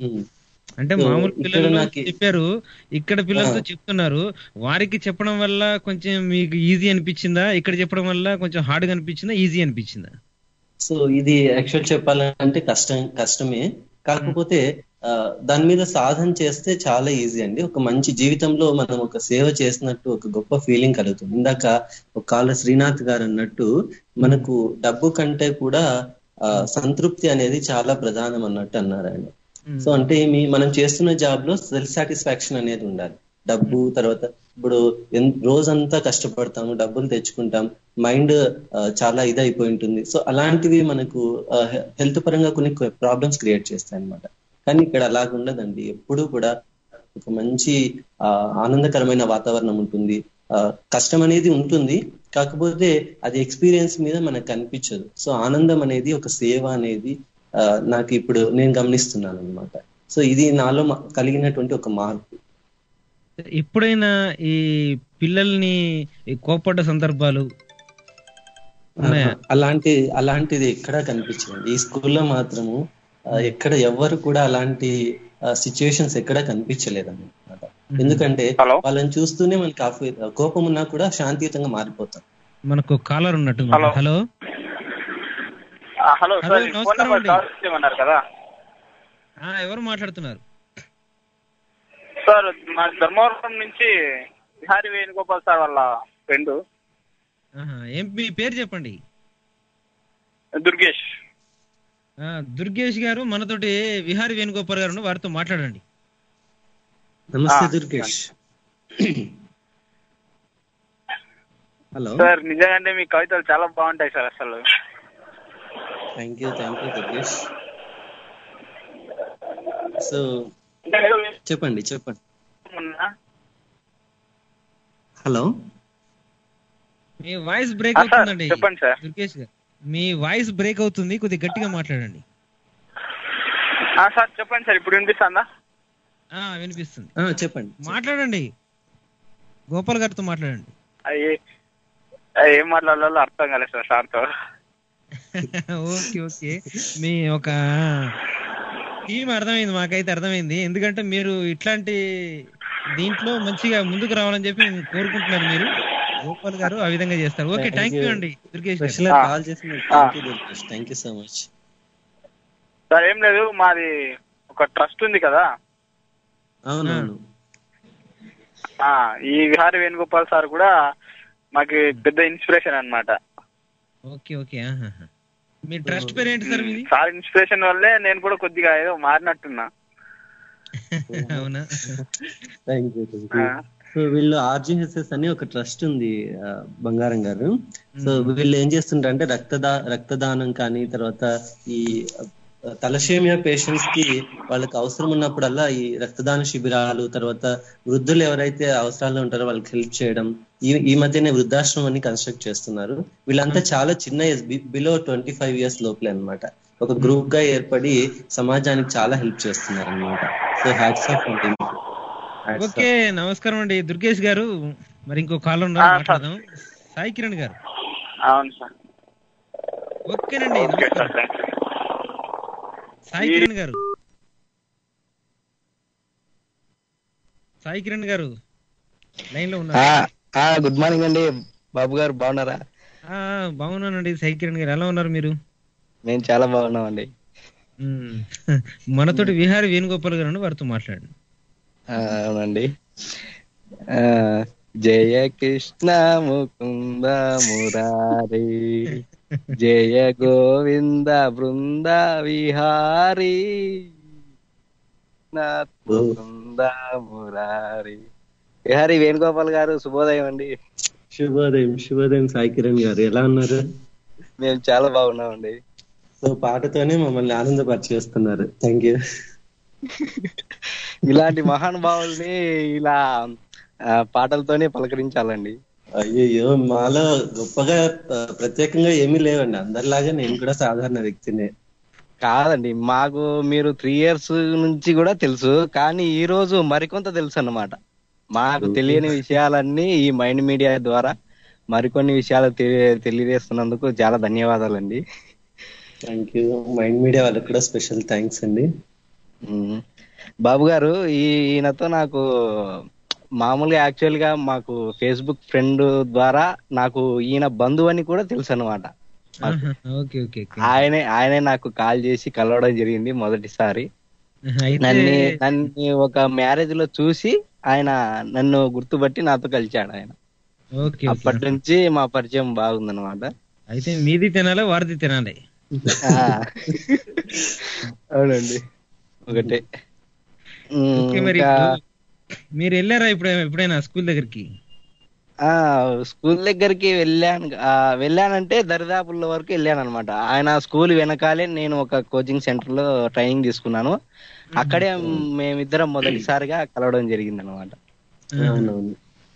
అంటే So, మామూలు ఇక్కడ పిల్లలు నాకు- చెప్పారు ఇక్కడ పిల్లలతో ఆ. చెప్తున్నారు వారికి చెప్పడం వల్ల కొంచెం మీకు ఈజీ అనిపించిందా ఇక్కడ చెప్పడం వల్ల కొంచెం హార్డ్ గా అనిపించిందా ఈజీ అనిపించిందా సో ఇది యాక్చువల్ చెప్పాలంటే కష్టం కష్టమే కాకపోతే ఆ, దాని మీద సాధన చేస్తే చాలా ఈజీ అండి ఒక మంచి జీవితంలో మనం ఒక సేవ చేసినట్టు ఒక గొప్ప ఫీలింగ్ కలుగుతుంది ఇందాక ఒక కాళ్ళ శ్రీనాథ్ గారు అన్నట్టు మనకు డబ్బు కంటే కూడా ఆ, సంతృప్తి అనేది చాలా ప్రధానం అన్నట్టు అన్నారు ఆయన సో అంటే మీ మనం చేస్తున్న జాబ్ లో సెల్ఫ్ సాటిస్ఫాక్షన్ అనేది ఉండాలి డబ్బు తర్వాత ఇప్పుడు ఎన్- రోజంతా కష్టపడతాము డబ్బులు తెచ్చుకుంటాం మైండ్ చాలా ఇదైపోయి ఉంటుంది సో అలాంటివి మనకు హెల్త్ పరంగా కొన్ని ప్రాబ్లమ్స్ క్రియేట్ చేస్తాయి అన్నమాట కానీ ఇక్కడ అలాగ ఉండదండి ఎప్పుడూ కూడా ఒక మంచి ఆ, ఆనందకరమైన వాతావరణం ఉంటుంది ఆ, కష్టం అనేది ఉంటుంది కాకపోతే అది ఎక్స్పీరియన్స్ మీద మనకు కనిపించదు సో ఆనందం అనేది ఒక సేవ అనేది ఆ, నాకు ఇప్పుడు నేను గమనిస్తున్నాను అనమాట సో ఇది నాలో మ- కలిగినటువంటి ఒక మార్పు ఎప్పుడైనా ఈ పిల్లల్ని ఈ కోపడ్డ సందర్భాలు ఉన్నాయా? ఆహా. అలాంటి అలాంటిది ఎక్కడా కనిపించదండి ఈ స్కూల్లో మాత్రము ఆ, ఎక్కడ ఎవ్వరు కూడా అలాంటి సిచ్యుయేషన్స్ ఎక్కడా కనిపించలేదు అనమాట ఎందుకంటే వాళ్ళని చూస్తూనే మనకి ఆఫీ- కోపం ఉన్నా కూడా శాంతియుతంగా మారిపోతాం మనకు కాలర్ ఉన్నట్టు హలో. హలో ఆ, హలో హలో, సార్ ఈ ఫోన్ నమస్కారం నెంబర్ అండి. కాల్ చేయమన్నారు కదా ఆ, ఎవరు మాట్లాడుతున్నారు సార్ మా ధర్మవరం నుంచి బిహారీ వేణుగోపాల్ సార్ వాళ్ళ ఫ్రెండ్ ఆహా, ఏం మీ పేరు చెప్పండి దుర్గేష్ ఆ, దుర్గేష్ గారు మనతోటి విహారి వేణుగోపాల్ గారు ఉన్నారు, వారితో మాట్లాడండి నమస్తే ఆ. దుర్గేష్ హలో సార్ నిజంగానే మీ కవితలు చాలా బాగుంటాయి సార్ అసలు thank you thank you Durgesh so చెప్పండి చెప్పండి మొన్న హలో మీ వాయిస్ బ్రేక్ ఆ, సార్, అవుతుందండి చెప్పండి సార్. దుర్గేష్ గారు మీ వాయిస్ బ్రేక్ అవుతుంది కొద్దిగా గట్టిగా మాట్లాడండి ఆ, సార్ చెప్పండి సార్ ఇప్పుడు వినిపిస్తుందా ఆ, వినిపిస్తుంది ఆ, చెప్పండి మాట్లాడండి గోపాల్ గారితో మాట్లాడండి అయ్యి అయ్యి ఏం మాట్లాడాలో అర్థం కాలేదు సార్ సార్తో ఓకే ఓకే మీ ఒక టీం అర్థమైంది మాకైతే అర్థమైంది ఎందుకంటే మీరు ఇట్లాంటి దీంట్లో మంచిగా ముందుకు రావాలని చెప్పి మేము కోరుకుంటున్నారు మీరు గోపాల్ గారు ఆ విధంగా చేస్తారు ఓకే థ్యాంక్ యూ అండి దుర్గేష్ గారు స్పెషల్ కాల్ చేసిన thank you Durgesh thank you so much sir ఏం లేదు మాది ఒక ట్రస్ట్ ఉంది కదా అవునవును ఆ ఈ విహారీ వేణుగోపాల్ సార్ కూడా మాకు పెద్ద ఇన్స్పిరేషన్ అన్నమాట ఓకే ఓకే ఆహాహా. మీ ట్రస్ట్ పేరు ఏంటి సార్ మీది సార్ ఇన్స్పిరేషన్ వల్లే నేను కూడా కొద్దిగా ఏదో మారినట్టున్నా అవునా thank you thank you so వీళ్ళు ఆర్జీహెచ్ఎస్ అని ఒక ట్రస్ట్ ఉంది ఆ, బంగారం గారు సో వీళ్ళు ఏం చేస్తుంటారు అంటే రక్తదా రక్తదానం కానీ తర్వాత ఈ ఆ, తలసేమియా పేషెంట్స్ కి వాళ్ళకి అవసరం ఉన్నప్పుడల్లా ఈ రక్తదాన శిబిరాలు తర్వాత వృద్ధులు ఎవరైతే అవసరాల్లో ఉంటారో వాళ్ళకి హెల్ప్ చేయడం ఈ ఈ మధ్యనే వృద్ధాశ్రమం అని కన్స్ట్రక్ట్ చేస్తున్నారు వీళ్ళంతా చాలా చిన్న age below twenty five years లోపలే అన్నమాట ఒక గ్రూప్ గా ఏర్పడి సమాజానికి చాలా హెల్ప్ చేస్తున్నారు అనమాట సో హ్యాట్స్ ఆఫ్ అండి ఓకే నమస్కారం అండి దుర్గేష్ గారు మరి ఇంకో కాల్ ఉన్నారు మాట్లాడదాం సాయి కిరణ్ గారు అవును సార్ ఓకేనండి ఓకే నమస్కారం. Sir thank you Sai Kiran garu Sai Kiran గారు లైన్ లో ఉన్నారు గుడ్ మార్నింగ్ అండి బాబు గారు బాగున్నారా ఆ, బాగున్నానండి సాయి కిరణ్ గారు ఎలా ఉన్నారు మీరు మేము చాలా బాగున్నామండి మ్మ్. మనతోటి విహారి వేణుగోపాల్ గారు అని వారితో మాట్లాడండి ఆ, అవునండి ఆ, జయ కృష్ణ ముకుంద మురారి జయ గోవింద బృంద విహారీ నాథ్ ముకుంద మురారి విహారీ వేణుగోపాల్ గారు శుభోదయం అండి శుభోదయం శుభోదయం సాయి కిరణ్ గారు ఎలా ఉన్నారు మేము చాలా బాగున్నామండి సో పాటతోనే మమ్మల్ని ఆనందపరిచేస్తున్నారు థ్యాంక్ యూ ఇలాంటి మహానుభావుల్ని ఇలా ఆ, పాటలతోనే పలకరించాలండి అయ్యయ్యో మాలో గొప్పగా ఆ, ప్రత్యేకంగా ఏమీ లేవండి అందరిలాగా నేను కూడా సాధారణ వ్యక్తినే కాదండి మాకు మీరు త్రీ ఇయర్స్ నుంచి కూడా తెలుసు కానీ ఈ రోజు మరికొంత తెలుసు అన్నమాట మాకు తెలియని విషయాలన్నీ ఈ మైండ్ మీడియా ద్వారా మరికొన్ని విషయాలు తెలి- తెలియజేస్తున్నందుకు చాలా ధన్యవాదాలండి థ్యాంక్ యూ మైండ్ మీడియా వాళ్ళకి కూడా స్పెషల్ థ్యాంక్స్ అండి ఉమ్. బాబు గారు ఈ ఈయనతో నాకు మామూలుగా యాక్చువల్ గా మాకు ఫేస్బుక్ ఫ్రెండ్ ద్వారా నాకు ఈయన బంధువు అని కూడా తెలుసు అనమాట ఆహా, ఓకే ఓకే ఓకే ఆయనే ఆయనే నాకు కాల్ చేసి కలవడం జరిగింది మొదటిసారి అయితే నన్ను నన్ను ఒక మ్యారేజ్ లో చూసి ఆయన నన్ను గుర్తుపట్టి నాతో కలిచాడు ఆయన ఓకే ఓకే. అప్పటి నుంచి మా పరిచయం బాగుందన్నమాట అయితే మీది తినాలి వారిది తినాలి ఆ. అవునండి ఒకటే ఉమ్, ఓకే మరి ఇంకా ఇప్పుడు మీరు వెళ్ళారా ఇప్పుడు ఎప్పుడైనా స్కూల్ దగ్గరికి ఆ స్కూల్ దగ్గరికి వెళ్ళాను ఆ, వెళ్ళానంటే దరిదాపుల వరకు వెళ్ళాను అనమాట ఆయన స్కూల్ వెనకాలే నేను ఒక కోచింగ్ సెంటర్ లో ట్రైనింగ్ తీసుకున్నాను అక్కడే మేమిద్దరం మొదటిసారిగా కలవడం జరిగింది అనమాట అవునవును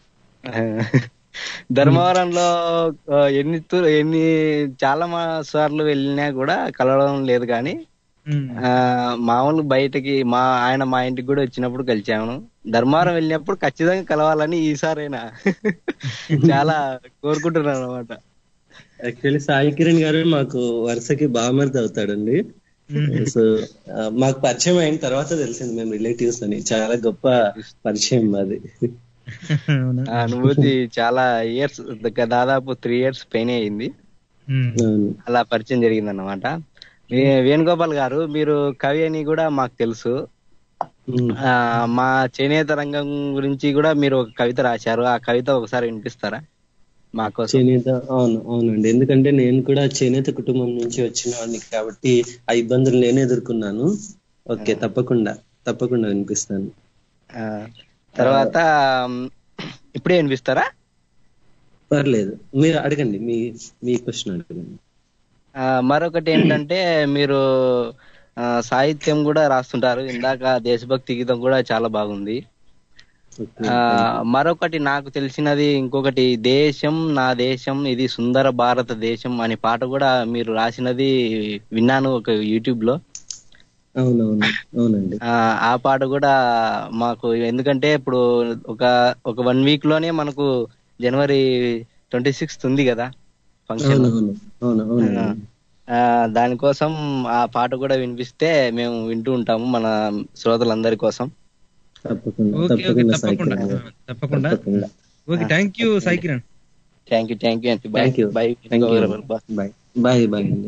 ధర్మవరంలో ఆ, ఎన్ని తు- ఎన్ని చాలా మా సార్లు వెళ్ళినా కూడా కలవడం లేదు కానీ మ్మ్. ఆ, మామూలు బయటకి మా ఆయన మా ఇంటికి కూడా వచ్చినప్పుడు కలిసాము ధర్మవరం వెళ్ళినప్పుడు ఖచ్చితంగా కలవాలని ఈసారైనా చాలా కోరుకుంటున్నాను అనమాట యాక్చువల్లీ సాయి కిరణ్ గారు మాకు వరుసకి బామర్ది అవుతాడండి సో ఆ, మాకు పరిచయం అయిన తర్వాత తెలిసింది మేము రిలేటివ్స్ అని చాలా గొప్ప పరిచయం అది అవునా ఆ అనుభూతి చాలా ఇయర్స్ దాదాపు త్రీ ఇయర్స్ పైన అయింది మ్మ్. అవును అలా పరిచయం జరిగింది అనమాట వేణుగోపాల్ గారు మీరు కవి అని కూడా మాకు తెలుసు ఉమ్. ఆ, మా చేనేత రంగం గురించి కూడా మీరు ఒక కవిత రాశారు ఆ కవిత ఒకసారి వినిపిస్తారా మాకోసం చేనేత అవును అవునండి ఎందుకంటే నేను కూడా చేనేత కుటుంబం నుంచి వచ్చిన వాడిని కాబట్టి ఆ ఇబ్బందులు నేను ఎదుర్కొన్నాను ఓకే తప్పకుండా తప్పకుండా వినిపిస్తాను ఆ, తర్వాత మ్, ఇప్పుడే వినిపిస్తారా పర్లేదు మీరు అడగండి మీ మీ క్వశ్చన్ అడగండి ఆ, మరొకటి ఏంటంటే మీరు ఆ, సాహిత్యం కూడా రాస్తుంటారు ఇందాక దేశభక్తి గీతం కూడా చాలా బాగుంది ఓకే. ఆ మరొకటి నాకు తెలిసినది ఇంకొకటి దేశం నా దేశం ఇది సుందర భారత దేశం అనే పాట కూడా మీరు రాసినది విన్నాను ఒక యూట్యూబ్ లో అవునవును అవునండి ఆ ఆ పాట కూడా మాకు ఎందుకంటే ఇప్పుడు ఒక ఒక వన్ వీక్ లోనే మనకు జనవరి ట్వంటీ సిక్స్త్ ఉంది కదా ఫంక్షన్ అవునవును అవును అవును ఆ దానికోసం ఆ పాట కూడా వినిపిస్తే మేము వింటూ ఉంటాము మన శ్రోతలందరి కోసం తప్పకుండా ఓకే ఓకే తప్పకుండా సాయి తప్పకుండా కిరణ్ ఆ, గారు. తప్పకుండా తప్పకుండా okay thank you Sai Kiran thank you thank you అండి bye thank you bye thank you bye bye bye అండి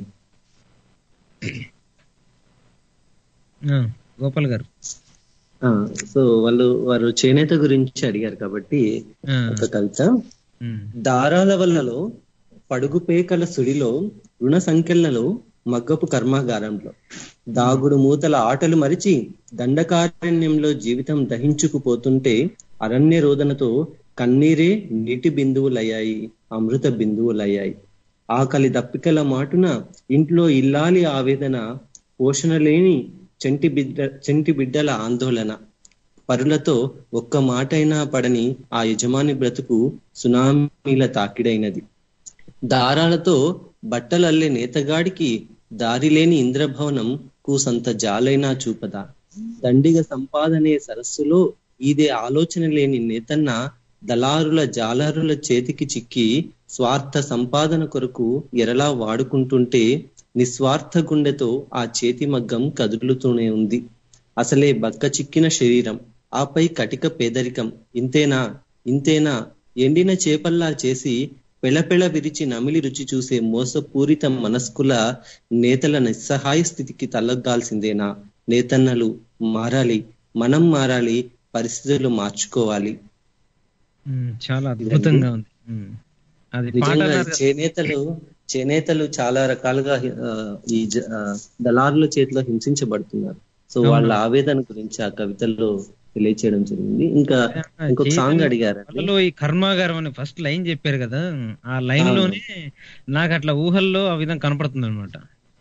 ఆ, గోపాల్ గారు ఆ, సో వాళ్ళు వారు చేనేత గురించి అడిగారు కాబట్టి ఆ, ఒక కవిత ఉమ్, దారాల వల్లలో పడుగు పేకల సుడిలో రుణ సంఖ్యలలో మగ్గపు కర్మాగారంలో దాగుడు మూతల ఆటలు మరిచి దండకారణ్యంలో జీవితం దహించుకుపోతుంటే అరణ్య రోదనతో కన్నీరే నీటి బిందువులయ్యాయి అమృత బిందువులయ్యాయి ఆకలి దప్పికల మాటున ఇంట్లో ఇల్లాలి ఆవేదన పోషణ లేని చెంటి బిడ్డ చెంటి బిడ్డల ఆందోళన పరులతో ఒక్క మాటైనా పడని ఆ యజమాని బ్రతుకు సునామీల తాకిడైనది దారాలతో బట్టలల్లే నేతగాడికి దారిలేని ఇంద్రభవనం కూసంత జాలైనా చూపదా దండిగ సంపాదనే సరస్సులో ఇదే ఆలోచన లేని నేతన్న దళారుల జాలరుల చేతికి చిక్కి స్వార్థ సంపాదన కొరకు ఎరలా వాడుకుంటుంటే నిస్వార్థ గుండెతో ఆ చేతి మగ్గం కదులుతూనే ఉంది అసలే బక్క చిక్కిన శరీరం ఆపై కటిక పేదరికం ఇంతేనా ఇంతేనా ఎండిన చేపల్లా చేసి పెళపెళ విరిచి నమిలి రుచి చూసే మోసపూరిత మనస్కుల నేతల నిస్సహాయ స్థితికి తలగ్గాల్సిందేనా నేతన్నలు మారాలి మనం మారాలి పరిస్థితులు మార్చుకోవాలి ఉమ్, చాలా అద్భుతంగా ఉంది ఉమ్. అది పాట నిజంగా అన్నారు కదా. చేనేతలు చేనేతలు చాలా రకాలుగా ఆ, ఈ జ- ఆ, దళారుల చేతిలో హింసించబడుతున్నారు సో వాళ్ళ ఆవేదన గురించి ఆ కవితల్లో తెలియచేయడం జరిగింది ఇంకా ఇంకొక సాంగ్ అడిగారండి వాళ్ళలో ఈ కర్మాగారం అని ఫస్ట్ లైన్ చెప్పారు కదా ఆ లైన్ లోనే నాకు అట్లా ఊహల్లో ఆ విధంగా కనపడుతుంది అనమాట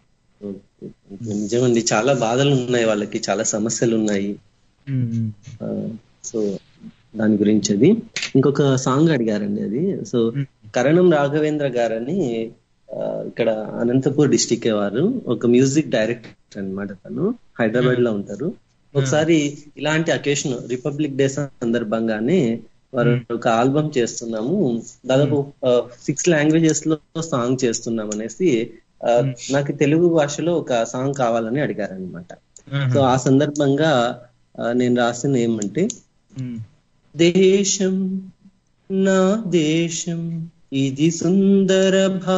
నిజమండి చాలా బాధలు ఉన్నాయి వాళ్ళకి చాలా సమస్యలు ఉన్నాయి ఆ, సో దాని గురించి అది ఇంకొక సాంగ్ అడిగారండి అది సో కరణం రాఘవేంద్ర గారని ఆ, ఇక్కడ అనంతపూర్ డిస్టిక్ వారు ఒక మ్యూజిక్ డైరెక్టర్ అన్నమాట తను హైదరాబాద్ లో ఉంటారు ఒకసారి ఇలాంటి అకేషన్ రిపబ్లిక్ డే సందర్భంగానే వారు ఒక ఆల్బమ్ చేస్తున్నాము దాదాపు సిక్స్ లాంగ్వేజెస్ లో సాంగ్ చేస్తున్నాం అనేసి ఆ, నాకు తెలుగు భాషలో ఒక సాంగ్ కావాలని అడిగారనమాట సో ఆ సందర్భంగా ఆ, నేను రాసింది ఏమంటే దేశం నా దేశం ఇది సుందర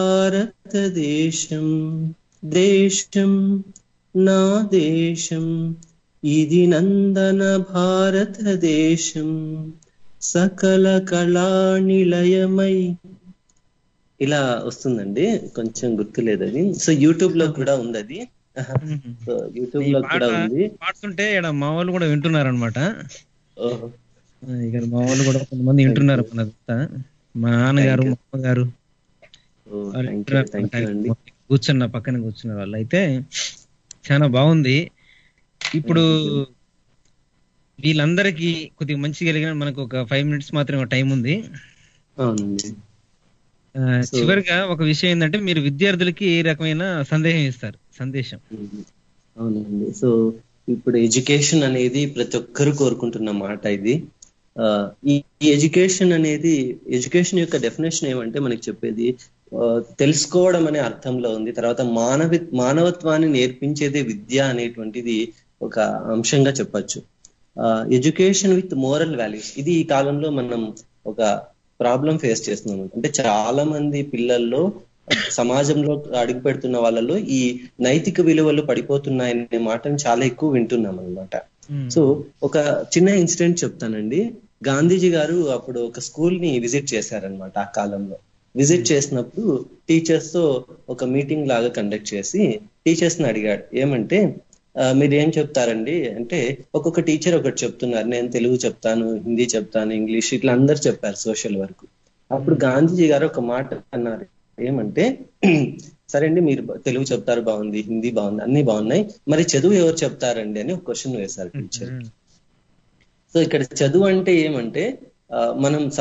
భారతదేశం దేశం నా దేశం ఇది నందన భారతదేశం సకల కళా నిలయమై ఇలా వస్తుందండి కొంచెం గుర్తులేదు అది సో యూట్యూబ్ లో కూడా ఉంది అది సో యూట్యూబ్ లో కూడా ఉంది పాడుతుంటే ఇక్కడ మా వాళ్ళు కూడా వింటున్నారు అనమాట ఓహో ఇక్కడ మా వాళ్ళు కూడా కొంతమంది వింటున్నారు మనదంతా మా నాన్నగారు మా అమ్మగారు ఓ, వాళ్ళు thank you, thank you అండి. కూర్చున్న పక్కన కూర్చున్న వాళ్ళు అయితే చాలా బాగుంది ఇప్పుడు వీళ్ళందరికీ కొద్దిగా మంచి కలిగిన మనకు ఒక ఫైవ్ మినిట్స్ మాత్రమే టైం ఉంది అవునండి ఆ, చివరిగా ఒక విషయం ఏంటంటే మీరు విద్యార్థులకి ఏ రకమైన సందేహం ఇస్తారు సందేశం అవునండి సో ఇప్పుడు ఎడ్యుకేషన్ అనేది ప్రతి ఒక్కరు కోరుకుంటున్న మాట ఇది ఆ, ఈ ఎడ్యుకేషన్ అనేది ఎడ్యుకేషన్ యొక్క డెఫినేషన్ ఏమంటే మనకి చెప్పేది ఆ, తెలుసుకోవడం అనే అర్థంలో ఉంది తర్వాత మానవి మానవత్వాన్ని నేర్పించేదే విద్య అనేటువంటిది ఒక అంశంగా చెప్పొచ్చు ఎడ్యుకేషన్ విత్ మోరల్ వాల్యూస్ ఇది ఈ కాలంలో మనం ఒక ప్రాబ్లం ఫేస్ చేస్తున్నాం అంటే చాలా మంది పిల్లల్లో సమాజంలో అడుగు పెడుతున్న వాళ్ళలో ఈ నైతిక విలువలు పడిపోతున్నాయనే మాటను చాలా ఎక్కువ వింటున్నాం అనమాట సో ఒక చిన్న ఇన్సిడెంట్ చెప్తానండి గాంధీజీ గారు అప్పుడు ఒక స్కూల్ ని విజిట్ చేశారనమాట ఆ కాలంలో విజిట్ చేసినప్పుడు టీచర్స్ తో ఒక మీటింగ్ లాగా కండక్ట్ చేసి టీచర్స్ ని అడిగాడు ఏమంటే "ఆ, మీరు ఏం చెప్తారండి అంటే ఒక్కొక్క టీచర్ ఒకటి చెప్తున్నారు నేను తెలుగు చెప్తాను హిందీ చెప్తాను ఇంగ్లీష్ ఇట్లా అందరు చెప్పారు సోషల్ వర్క్ అప్పుడు గాంధీజీ గారు ఒక మాట అన్నారు ఏమంటే సరే అండి మీరు తెలుగు చెప్తారు బాగుంది హిందీ బాగుంది అన్ని బాగున్నాయి మరి చదువు ఎవరు చెప్తారండి అని ఒక క్వశ్చన్ వేశారు టీచర్ సో ఇక్కడ చదువు అంటే ఏమంటే ఆ, మనం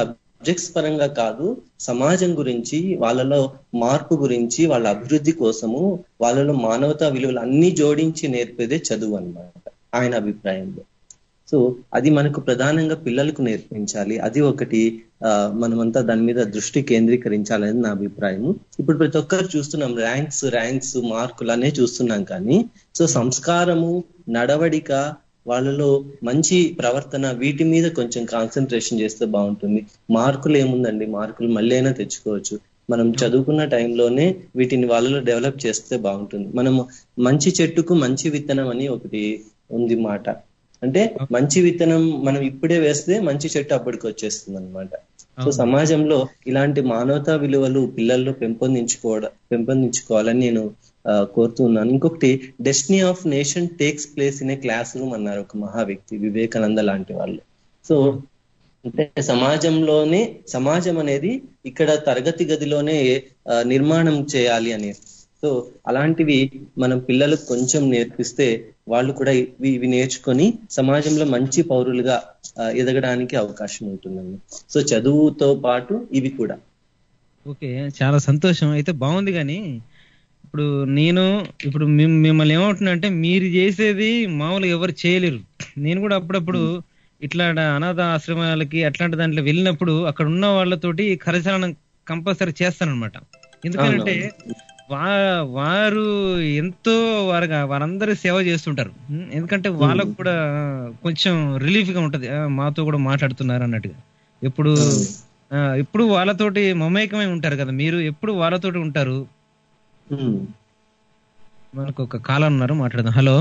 సబ్జెక్ట్స్ పరంగా కాదు సమాజం గురించి వాళ్ళలో మార్పు గురించి వాళ్ళ అభివృద్ధి కోసము వాళ్ళలో మానవతా విలువలు అన్ని జోడించి నేర్పేదే చదువు అన్నమాట ఆయన అభిప్రాయంలో సో అది మనకు ప్రధానంగా పిల్లలకు నేర్పించాలి అది ఒకటి ఆ, మనమంతా దాని మీద దృష్టి కేంద్రీకరించాలని నా అభిప్రాయం ఇప్పుడు ప్రతి ఒక్కరు చూస్తున్నాం ర్యాంక్స్ ర్యాంక్స్ మార్కులు అనే చూస్తున్నాం కానీ సో సంస్కారము నడవడిక వాళ్ళలో మంచి ప్రవర్తన వీటి మీద కొంచెం కాన్సన్ట్రేషన్ చేస్తే బాగుంటుంది మార్కులు ఏముందండి మార్కులు మళ్ళీ అయినా తెచ్చుకోవచ్చు మనం చదువుకున్న టైంలోనే వీటిని వాళ్ళలో డెవలప్ చేస్తే బాగుంటుంది మనము మంచి చెట్టుకు మంచి విత్తనం అని ఒకటి ఉంది మాట అంటే మంచి విత్తనం మనం ఇప్పుడే వేస్తే మంచి చెట్టు అప్పటికి వచ్చేస్తుంది అనమాట సో సమాజంలో ఇలాంటి మానవతా విలువలు పిల్లల్లో పెంపొందించుకోవడం పెంపొందించుకోవాలని నేను ఆ, కోరుతున్నాను ఇంకొకటి destiny of nation takes place in a classroom అన్నారు ఒక మహా వ్యక్తి వివేకానంద లాంటి వాళ్ళు సో అంటే సమాజంలోనే సమాజం అనేది ఇక్కడ తరగతి గదిలోనే ఆ, నిర్మాణం చేయాలి అనేది సో అలాంటివి మనం పిల్లలకు కొంచెం నేర్పిస్తే వాళ్ళు కూడా ఇవి ఇవి నేర్చుకొని సమాజంలో మంచి పౌరులుగా ఆ, ఎదగడానికి అవకాశం ఉంటుందండి సో చదువుతో పాటు ఇవి కూడా ఓకే చాలా సంతోషం అయితే బాగుంది కానీ ఇప్పుడు నేను ఇప్పుడు మిమ్- మిమ్మల్ని ఏమంటున్నా అంటే మీరు చేసేది మామూలుగా ఎవరు చేయలేరు నేను కూడా అప్పుడప్పుడు ఇట్లా అనాథ ఆశ్రమాలకి అట్లాంటి దాంట్లో వెళ్ళినప్పుడు అక్కడ ఉన్న వాళ్ళతోటి కరచాలనం కంపల్సరీ చేస్తానన్నమాట ఎందుకంటే వా వారు ఎంతో వారుగా వారందరూ సేవ చేస్తుంటారు ఉం, ఎందుకంటే వాళ్ళకు కూడా కొంచెం రిలీఫ్ గా ఉంటది ఆ, మాతో కూడా మాట్లాడుతున్నారు అన్నట్టుగా ఎప్పుడు ఆ, ఎప్పుడు వాళ్ళతోటి మమేకమై ఉంటారు కదా మీరు ఎప్పుడు వాళ్ళతోటి ఉంటారు ఉమ్. మనకు ఒక కాలం ఉన్నారు మాట్లాడదాం హలో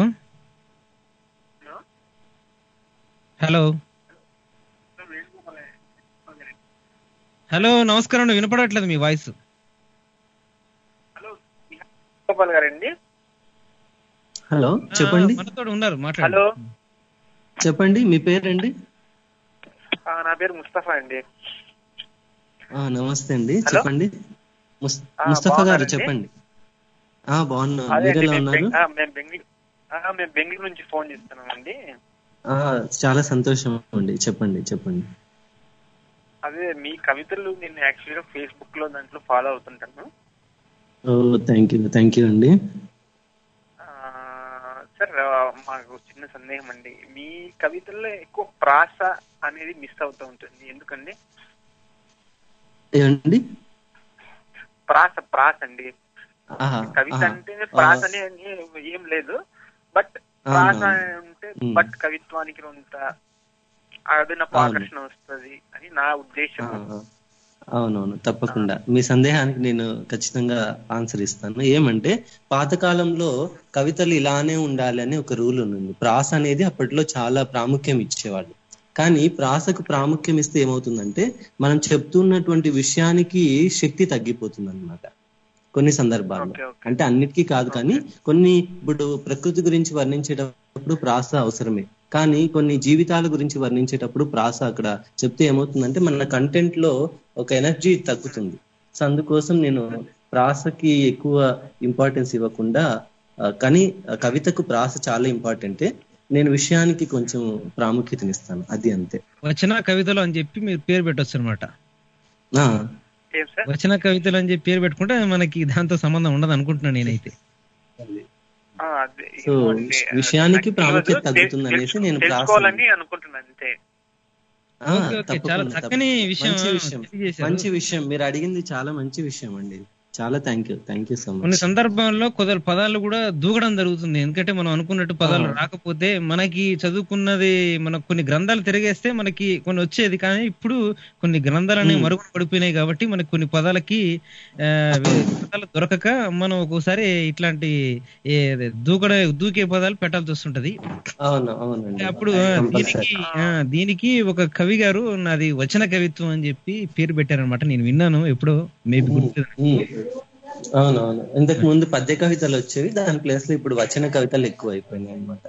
హలో హలో నమస్కారం అండి వినపడట్లేదు మీ వాయిస్ గోపాల్ గారండి హలో చెప్పండి మనతో ఉన్నారు మాట్లాడండి హలో చెప్పండి మీ పేరండి ఆ, నా పేరు ముస్తఫా అండి ఆ, నమస్తే అండి హలో? చెప్పండి ముస్- ఆ, ముస్తఫా గారు బాగున్నారండి? చెప్పండి ఆ బాగున్నా అదే మీరు అండి ఎలా మేము ఉన్నారు బెంగ- ఆ, మేము బెంగళూరు ఆ, మేము బెంగళూరు నుంచి ఫోన్ చేస్తున్నామండి ఆ, చాలా సంతోషం అండి చెప్పండి చెప్పండి అదే మీ కవితలు నేను యాక్చువల్ గా ఫేస్బుక్ లో దాంట్లో ఫాలో అవుతుంటాను ఓ థ్యాంక్ యూ థ్యాంక్ యూ అండి ఆ, సార్ ఆ, మాకు చిన్న సందేహం అండి మీ కవితల్లో ఎక్కువ ప్రాస అనేది మిస్ అవుతూ ఉంటుంది ఎందుకండి ఏమండి ప్రాస ప్రాస అండి ఆహా, కవిత ఆహా. అంటే ప్రాస ఆ, అనే ఏం లేదు బట్ ఆ, ప్రాస అవును. అంటే ఉమ్. బట్ కవిత్వానికి కొంత అదనపు అవును. ఆకర్షణ వస్తుంది అని నా ఉద్దేశం ఆ, ఆ. అవునవును తప్పకుండా మీ సందేహానికి నేను ఖచ్చితంగా ఆన్సర్ ఇస్తాను ఏమంటే పాతకాలంలో కవితలు ఇలానే ఉండాలి అని ఒక రూల్ ఉంది ప్రాస అనేది అప్పట్లో చాలా ప్రాముఖ్యం ఇచ్చేవాళ్ళు కానీ ప్రాసకు ప్రాముఖ్యం ఇస్తే ఏమవుతుందంటే మనం చెప్తున్నటువంటి విషయానికి శక్తి తగ్గిపోతుంది అనమాట కొన్ని సందర్భాల్లో అంటే అన్నిటికీ కాదు కానీ కొన్ని ఇప్పుడు ప్రకృతి గురించి వర్ణించేటప్పుడు ప్రాస అవసరమే కానీ కొన్ని జీవితాల గురించి వర్ణించేటప్పుడు ప్రాస అక్కడ చెప్తే ఏమవుతుందంటే మన కంటెంట్ లో ఒక ఎనర్జీ తగ్గుతుంది సో అందుకోసం నేను ప్రాసకి ఎక్కువ ఇంపార్టెన్స్ ఇవ్వకుండా ఆ, కానీ ఆ, కవితకు ప్రాస చాలా ఇంపార్టెంటే నేను విషయానికి కొంచెం ప్రాముఖ్యతనిస్తాను అది అంతే వచన కవితలు అని చెప్పి మీరు పేరు పెట్టొచ్చు అనమాట ఆ, ఏం సార్ వచన కవితలు అని చెప్పి పేరు పెట్టుకుంటే మనకి దాంతో సంబంధం ఉండదు అనుకుంటున్నాను నేనైతే ఆ, అదే సో ఏమో అండి. విషయానికి నాకు ప్రాముఖ్యత తెలియదు. తగ్గుతుంది అనేసి నేను ప్రాస తెలుసుకోవాలని అనుకుంటున్నాను అంతే ఆ, ఓకే, ఓకే. తప్పకుండా, చాలా చక్కని తప్పకుండా. విషయం మంచి విషయం తెలియజేశారు. మంచి విషయం మీరు అడిగింది చాలా మంచి విషయం అండి చాలా thank you thank you so కొన్ని మచ్ సందర్భాల్లో కొందరు పదాలు కూడా దూకడం జరుగుతుంది ఎందుకంటే మనం అనుకున్నట్టు పదాలు ఆ. రాకపోతే మనకి చదువుకున్నది మనకు కొన్ని గ్రంథాలు తిరిగేస్తే మనకి కొన్ని వచ్చేది కానీ ఇప్పుడు కొన్ని గ్రంథాలనే మ్మ్. మరుగున పడిపోయినాయి కాబట్టి మనకి కొన్ని పదాలకి ఆ, వే- పదాలు దొరకక మనం ఒక్కోసారి ఇట్లాంటి ఏ, అదే, దూకడ దూకే పదాలు పెట్టాల్సి వస్తుంటది అవును అవునండి అప్పుడు ఆ, దీనికి ఆ, దీనికి ఒక కవి గారు నాది వచన కవిత్వం అని చెప్పి పేరు పెట్టారనమాట నేను విన్నాను ఎప్పుడో మేబీ గుర్తు అవునవును ఇంతకు ముందు పద్య కవితలు వచ్చేవి దాని ప్లేస్ లో ఇప్పుడు వచన కవితలు ఎక్కువ అయిపోయినాయి అనమాట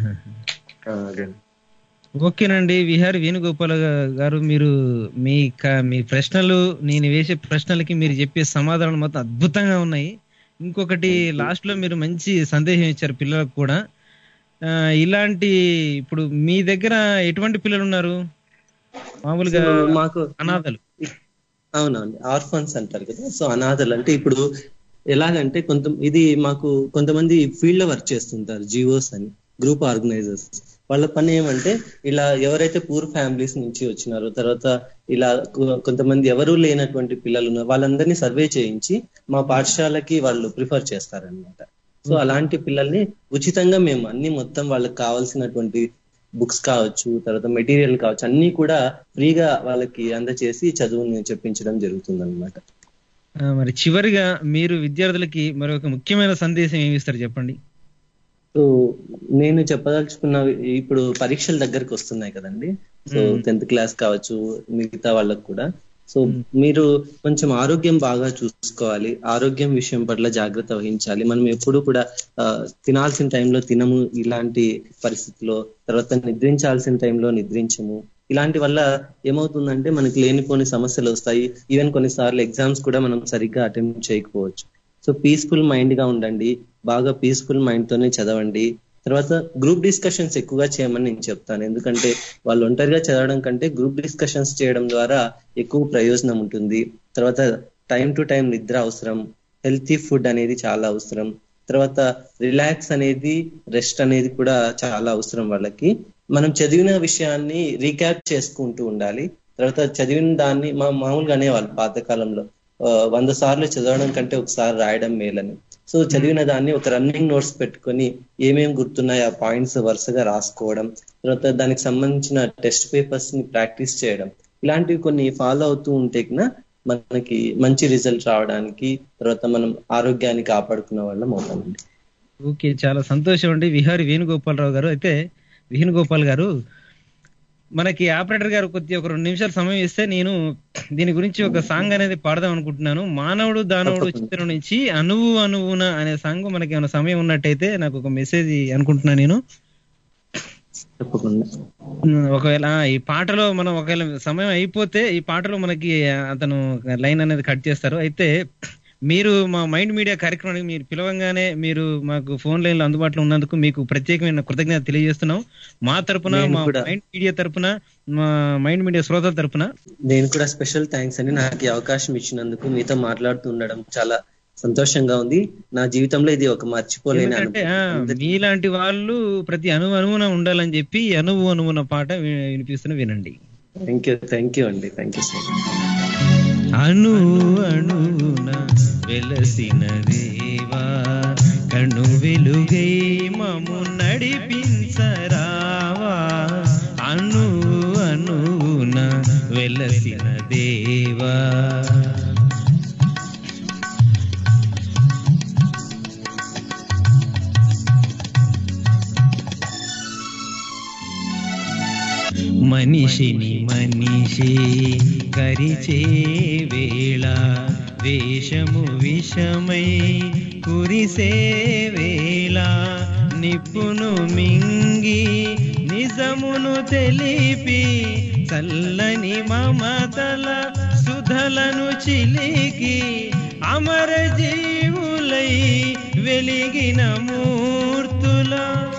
ఓకేనండి విహారి వేణుగోపాల్ గా- గారు మీరు మీ క- మీ ప్రశ్నలు నేను వేసే ప్రశ్నలకి మీరు చెప్పే సమాధానాలు మొత్తం అద్భుతంగా ఉన్నాయి ఇంకొకటి లాస్ట్ లో మీరు మంచి సందేశం ఇచ్చారు పిల్లలకు కూడా ఆ, ఇలాంటి ఇప్పుడు మీ దగ్గర ఎటువంటి పిల్లలు ఉన్నారు మామూలుగా మాకు అనాథలు అవునండి ఆర్ఫన్స్ అంటారు కదా సో అనాథలు అంటే ఇప్పుడు ఎలాగంటే కొంత ఇది మాకు కొంతమంది ఫీల్డ్ లో వర్క్ చేస్తుంటారు జిఓస్ అని గ్రూప్ ఆర్గనైజర్స్ వాళ్ళ పని ఏమంటే ఇలా ఎవరైతే పూర్ ఫ్యామిలీస్ నుంచి వచ్చినారో తర్వాత ఇలా కొ- కొంతమంది ఎవరూ లేనటువంటి పిల్లలు ఉన్నారు వాళ్ళందరినీ సర్వే చేయించి మా పాఠశాలకి వాళ్ళు ప్రిఫర్ చేస్తారనమాట సో అలాంటి పిల్లల్ని ఉచితంగా మేము అన్ని మొత్తం వాళ్ళకి కావాల్సినటువంటి బుక్స్ కావచ్చు తర్వాత మెటీరియల్ కావచ్చు అన్ని కూడా ఫ్రీగా వాళ్ళకి అందచేసి చదువుని చెప్పించడం జరుగుతుంది అనమాట ఆ, మరి చివరిగా మీరు విద్యార్థులకి మరి ఒక ముఖ్యమైన సందేశం ఏమి ఇస్తారు చెప్పండి సో నేను చెప్పదలుచుకున్న ఇప్పుడు పరీక్షల దగ్గరికి వస్తున్నాయి కదండి సో మ్మ్. టెన్త్ క్లాస్ కావచ్చు మిగతా వాళ్ళకు కూడా సో మీరు కొంచెం ఆరోగ్యం బాగా చూసుకోవాలి ఆరోగ్యం విషయం పట్ల జాగ్రత్త వహించాలి మనం ఎప్పుడు కూడా ఆ, తినాల్సిన టైంలో తినము ఇలాంటి పరిస్థితిలో తర్వాత నిద్రించాల్సిన టైంలో నిద్రించము ఇలాంటి వల్ల ఏమవుతుందంటే మనకి లేనిపోని సమస్యలు వస్తాయి ఈవెన్ కొన్నిసార్లు ఎగ్జామ్స్ కూడా మనం సరిగ్గా అటెంప్ట్ చేయకపోవచ్చు సో పీస్ఫుల్ మైండ్ గా ఉండండి బాగా పీస్ఫుల్ మైండ్ తోనే చదవండి తర్వాత గ్రూప్ డిస్కషన్స్ ఎక్కువగా చేయమని నేను చెప్తాను ఎందుకంటే వాళ్ళు ఒంటరిగా చదవడం కంటే గ్రూప్ డిస్కషన్స్ చేయడం ద్వారా ఎక్కువ ప్రయోజనం ఉంటుంది తర్వాత టైం టు టైం నిద్ర అవసరం హెల్తీ ఫుడ్ అనేది చాలా అవసరం తర్వాత రిలాక్స్ అనేది రెస్ట్ అనేది కూడా చాలా అవసరం వాళ్ళకి మనం చదివిన విషయాన్ని రీక్యాప్ చేసుకుంటూ ఉండాలి తర్వాత చదివిన దాన్ని మా మామూలుగా అనేవాళ్ళు పాతకాలంలో ఆ, వంద సార్లు చదవడం కంటే ఒకసారి రాయడం మేలని సో చదివిన దాన్ని ఒక రన్నింగ్ నోట్స్ పెట్టుకొని ఏమేమి గుర్తున్నాయి ఆ పాయింట్స్ వరుసగా రాసుకోవడం తర్వాత దానికి సంబంధించిన టెస్ట్ పేపర్స్ ని ప్రాక్టీస్ చేయడం ఇలాంటివి కొన్ని ఫాలో అవుతూ ఉంటే కన్నా మనకి మంచి రిజల్ట్ రావడానికి తర్వాత మనం ఆరోగ్యాన్ని కాపాడుకున్న వాళ్ళం అవుతామండి ఓకే చాలా సంతోషం అండి విహారి వేణుగోపాలరావు గారు అయితే వేణుగోపాల్ గారు మనకి ఆపరేటర్ గారు కొద్ది ఒక రెండు నిమిషాలు సమయం ఇస్తే నేను దీని గురించి ఒక సాంగ్ అనేది పాడదాం అనుకుంటున్నాను మానవుడు దానవుడు చిత్రం నుంచి అనువు అనువున అనే సాంగ్ మనకి ఏమైనా సమయం ఉన్నట్టయితే నాకు ఒక మెసేజ్ అనుకుంటున్నాను నేను తప్పకుండా ఉమ్, ఒకవేళ ఆ, ఈ పాటలో మనం ఒకవేళ సమయం అయిపోతే ఈ పాటలో మనకి అతను లైన్ అనేది కట్ చేస్తారు అయితే మీరు మా మైండ్ మీడియా కార్యక్రమానికి మీరు పిలవంగానే మీరు మాకు ఫోన్ లైన్ లో అందుబాటులో ఉన్నందుకు మీకు ప్రత్యేకమైన కృతజ్ఞత తెలియజేస్తున్నాం మా తరపున నేను మా కూడా. మైండ్ మీడియా తరపున మా మైండ్ మీడియా శ్రోతల తరపున నేను కూడా స్పెషల్ థ్యాంక్స్ అండి నాకు ఈ అవకాశం ఇచ్చినందుకు మీతో మాట్లాడుతూ ఉండడం చాలా సంతోషంగా ఉంది నా జీవితంలో ఇది ఒక మర్చిపోలేని ఎందుకంటే ఆ, అనుభవం మీలాంటి వాళ్ళు ప్రతి అణువు అణువున ఉండాలని చెప్పి అణువు అణువున పాట వి- వినిపిస్తున్న వినండి థ్యాంక్ యూ థ్యాంక్ యూ అండి థ్యాంక్ యూ సో మచ్ అణు అణువున వెలసిన దేవా కను వెలుగై మము నడిపించరావా అణు అణువున వెలసిన దేవా మనిషిని మనిషి కరిచే వేళ వేషము విషమై కురిసే వేళ నిప్పును మింగి నిజమును తెలిపి చల్లని మమతల సుధలను చిలికి అమర జీవులై వెలిగిన మూర్తుల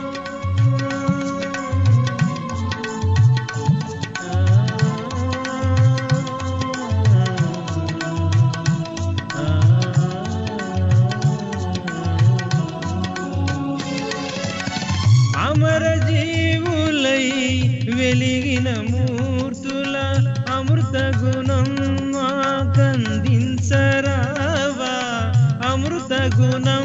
అమర జీవులై వెలిగిన మూర్తుల అమృత గుణం మాకందించరావా అమృత గుణం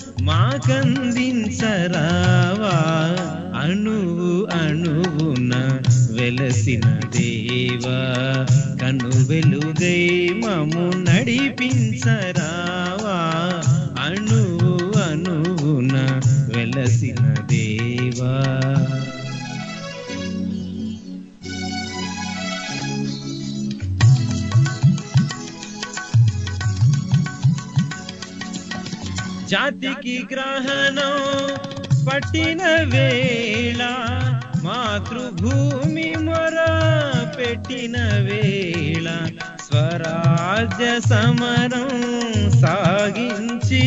మాకందించరావా అణువు అణువున వెలసిన దేవా కను వెలుగై మము నడిపించరావా అణువు అణువున వెలసిన దేవా జాతికి గ్రహణం పట్టిన వేళ మాతృభూమి మొర పెట్టిన వేళ స్వరాజ్య సమరం సాగించి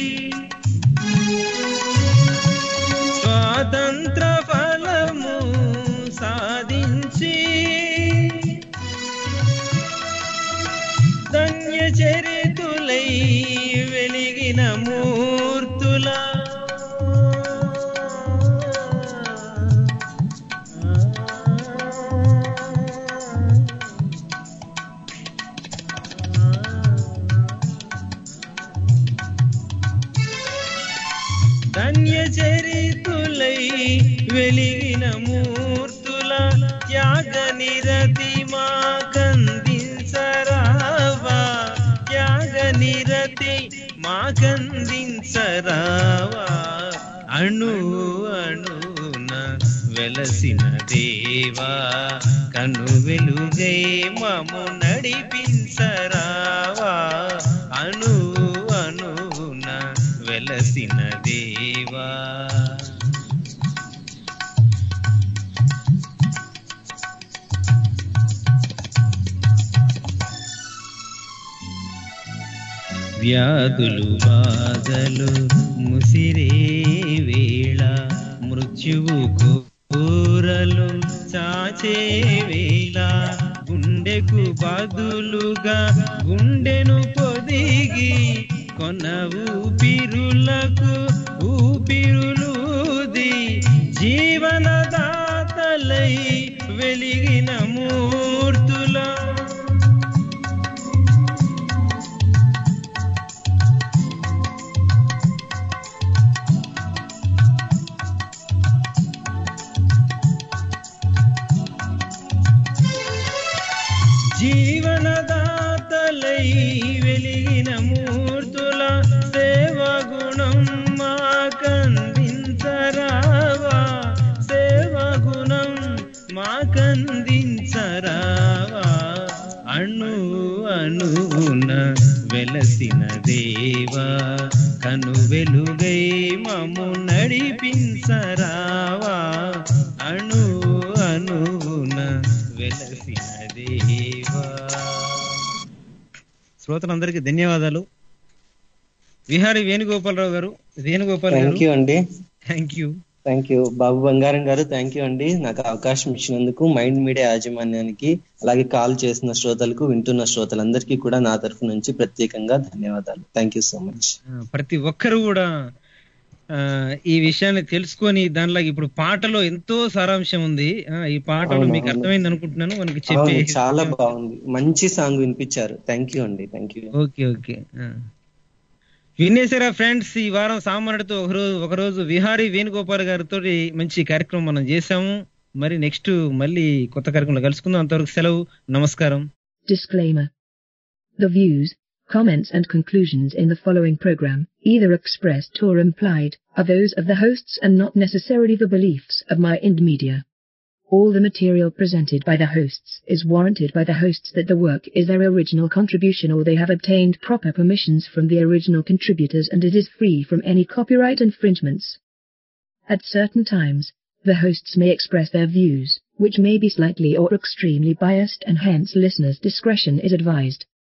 స్వాతంత్ర ఫలము సాధించి నిరతి మాకందించరావా త్యాగ నిరతి మాకందించరావా అణు అణున వెలసిన దేవా కను వెలుగై మము నడిపించరావా అణు అణున వెలసిన దేవా వ్యాధులు బాధలు ముసిరే వేళ మృత్యువు కూరలు చాచే వేళ గుండెకు బదులుగా గుండెను పొదిగి కొన ఊపిరులకు ఊపిరులుది జీవనదాతలై వెలిగిన మూర్తుల జీవనదాతలై వెలిగిన మూర్తుల సేవగుణం మాకందించరావా సేవగుణం మాకందించరావా అణు అణువున వెలసిన దేవా కను వెలుగై మము నడిపించరావా అణు అణువున వెలసిన దేవా శ్రోతలందరికీ ధన్యవాదాలు విహారీ వేణుగోపాలరావు గారు వేణుగోపాల్ గారు థ్యాంక్ యూ అండి థ్యాంక్ యూ థ్యాంక్ యూ బాబు బంగారం గారు థ్యాంక్ యూ అండి నాకు అవకాశం ఇచ్చినందుకు మైండ్ మీడియా యాజమాన్యానికి అలాగే కాల్ చేసిన శ్రోతలకు వింటున్న శ్రోతలందరికీ కూడా నా తరఫు నుంచి ప్రత్యేకంగా ధన్యవాదాలు థ్యాంక్ యూ సో మచ్ ఆ, ప్రతి ఒక్కరు కూడా ఆ, ఈ విషయాన్ని తెలుసుకొని దానిలో ఇప్పుడు పాటలో ఎంతో సారాంశం ఉంది ఆ, ఈ పాటలో అవును, మీకు అవును. అర్థమైంది అనుకుంటున్నాను మనకి చెప్పే అవును, చాలా బాగుంది మంచి సాంగ్ వినిపించారు థ్యాంక్ యూ అండి థ్యాంక్ యూ ఓకే ఓకే ఆ. వినేశారా ఫ్రెండ్స్ ఈ వారం సామాన్యుడితో ఒక రోజు ఒక రోజు విహారీ వేణుగోపాల్ గారితో మంచి కార్యక్రమం మనం చేసాము మరి నెక్స్ట్ మళ్ళీ కొత్త కార్యక్రమంలో కలుసుకుందాం అంతవరకు సెలవు నమస్కారం Disclaimer. The views, comments and conclusions in the following program, either expressed or implied, are those of the hosts and not necessarily the beliefs of my Ind Media. All the material presented by the hosts is warranted by the hosts that the work is their original contribution or they have obtained proper permissions from the original contributors and it is free from any copyright infringements. At certain times, the hosts may express their views, which may be slightly or extremely biased and hence listeners' discretion is advised.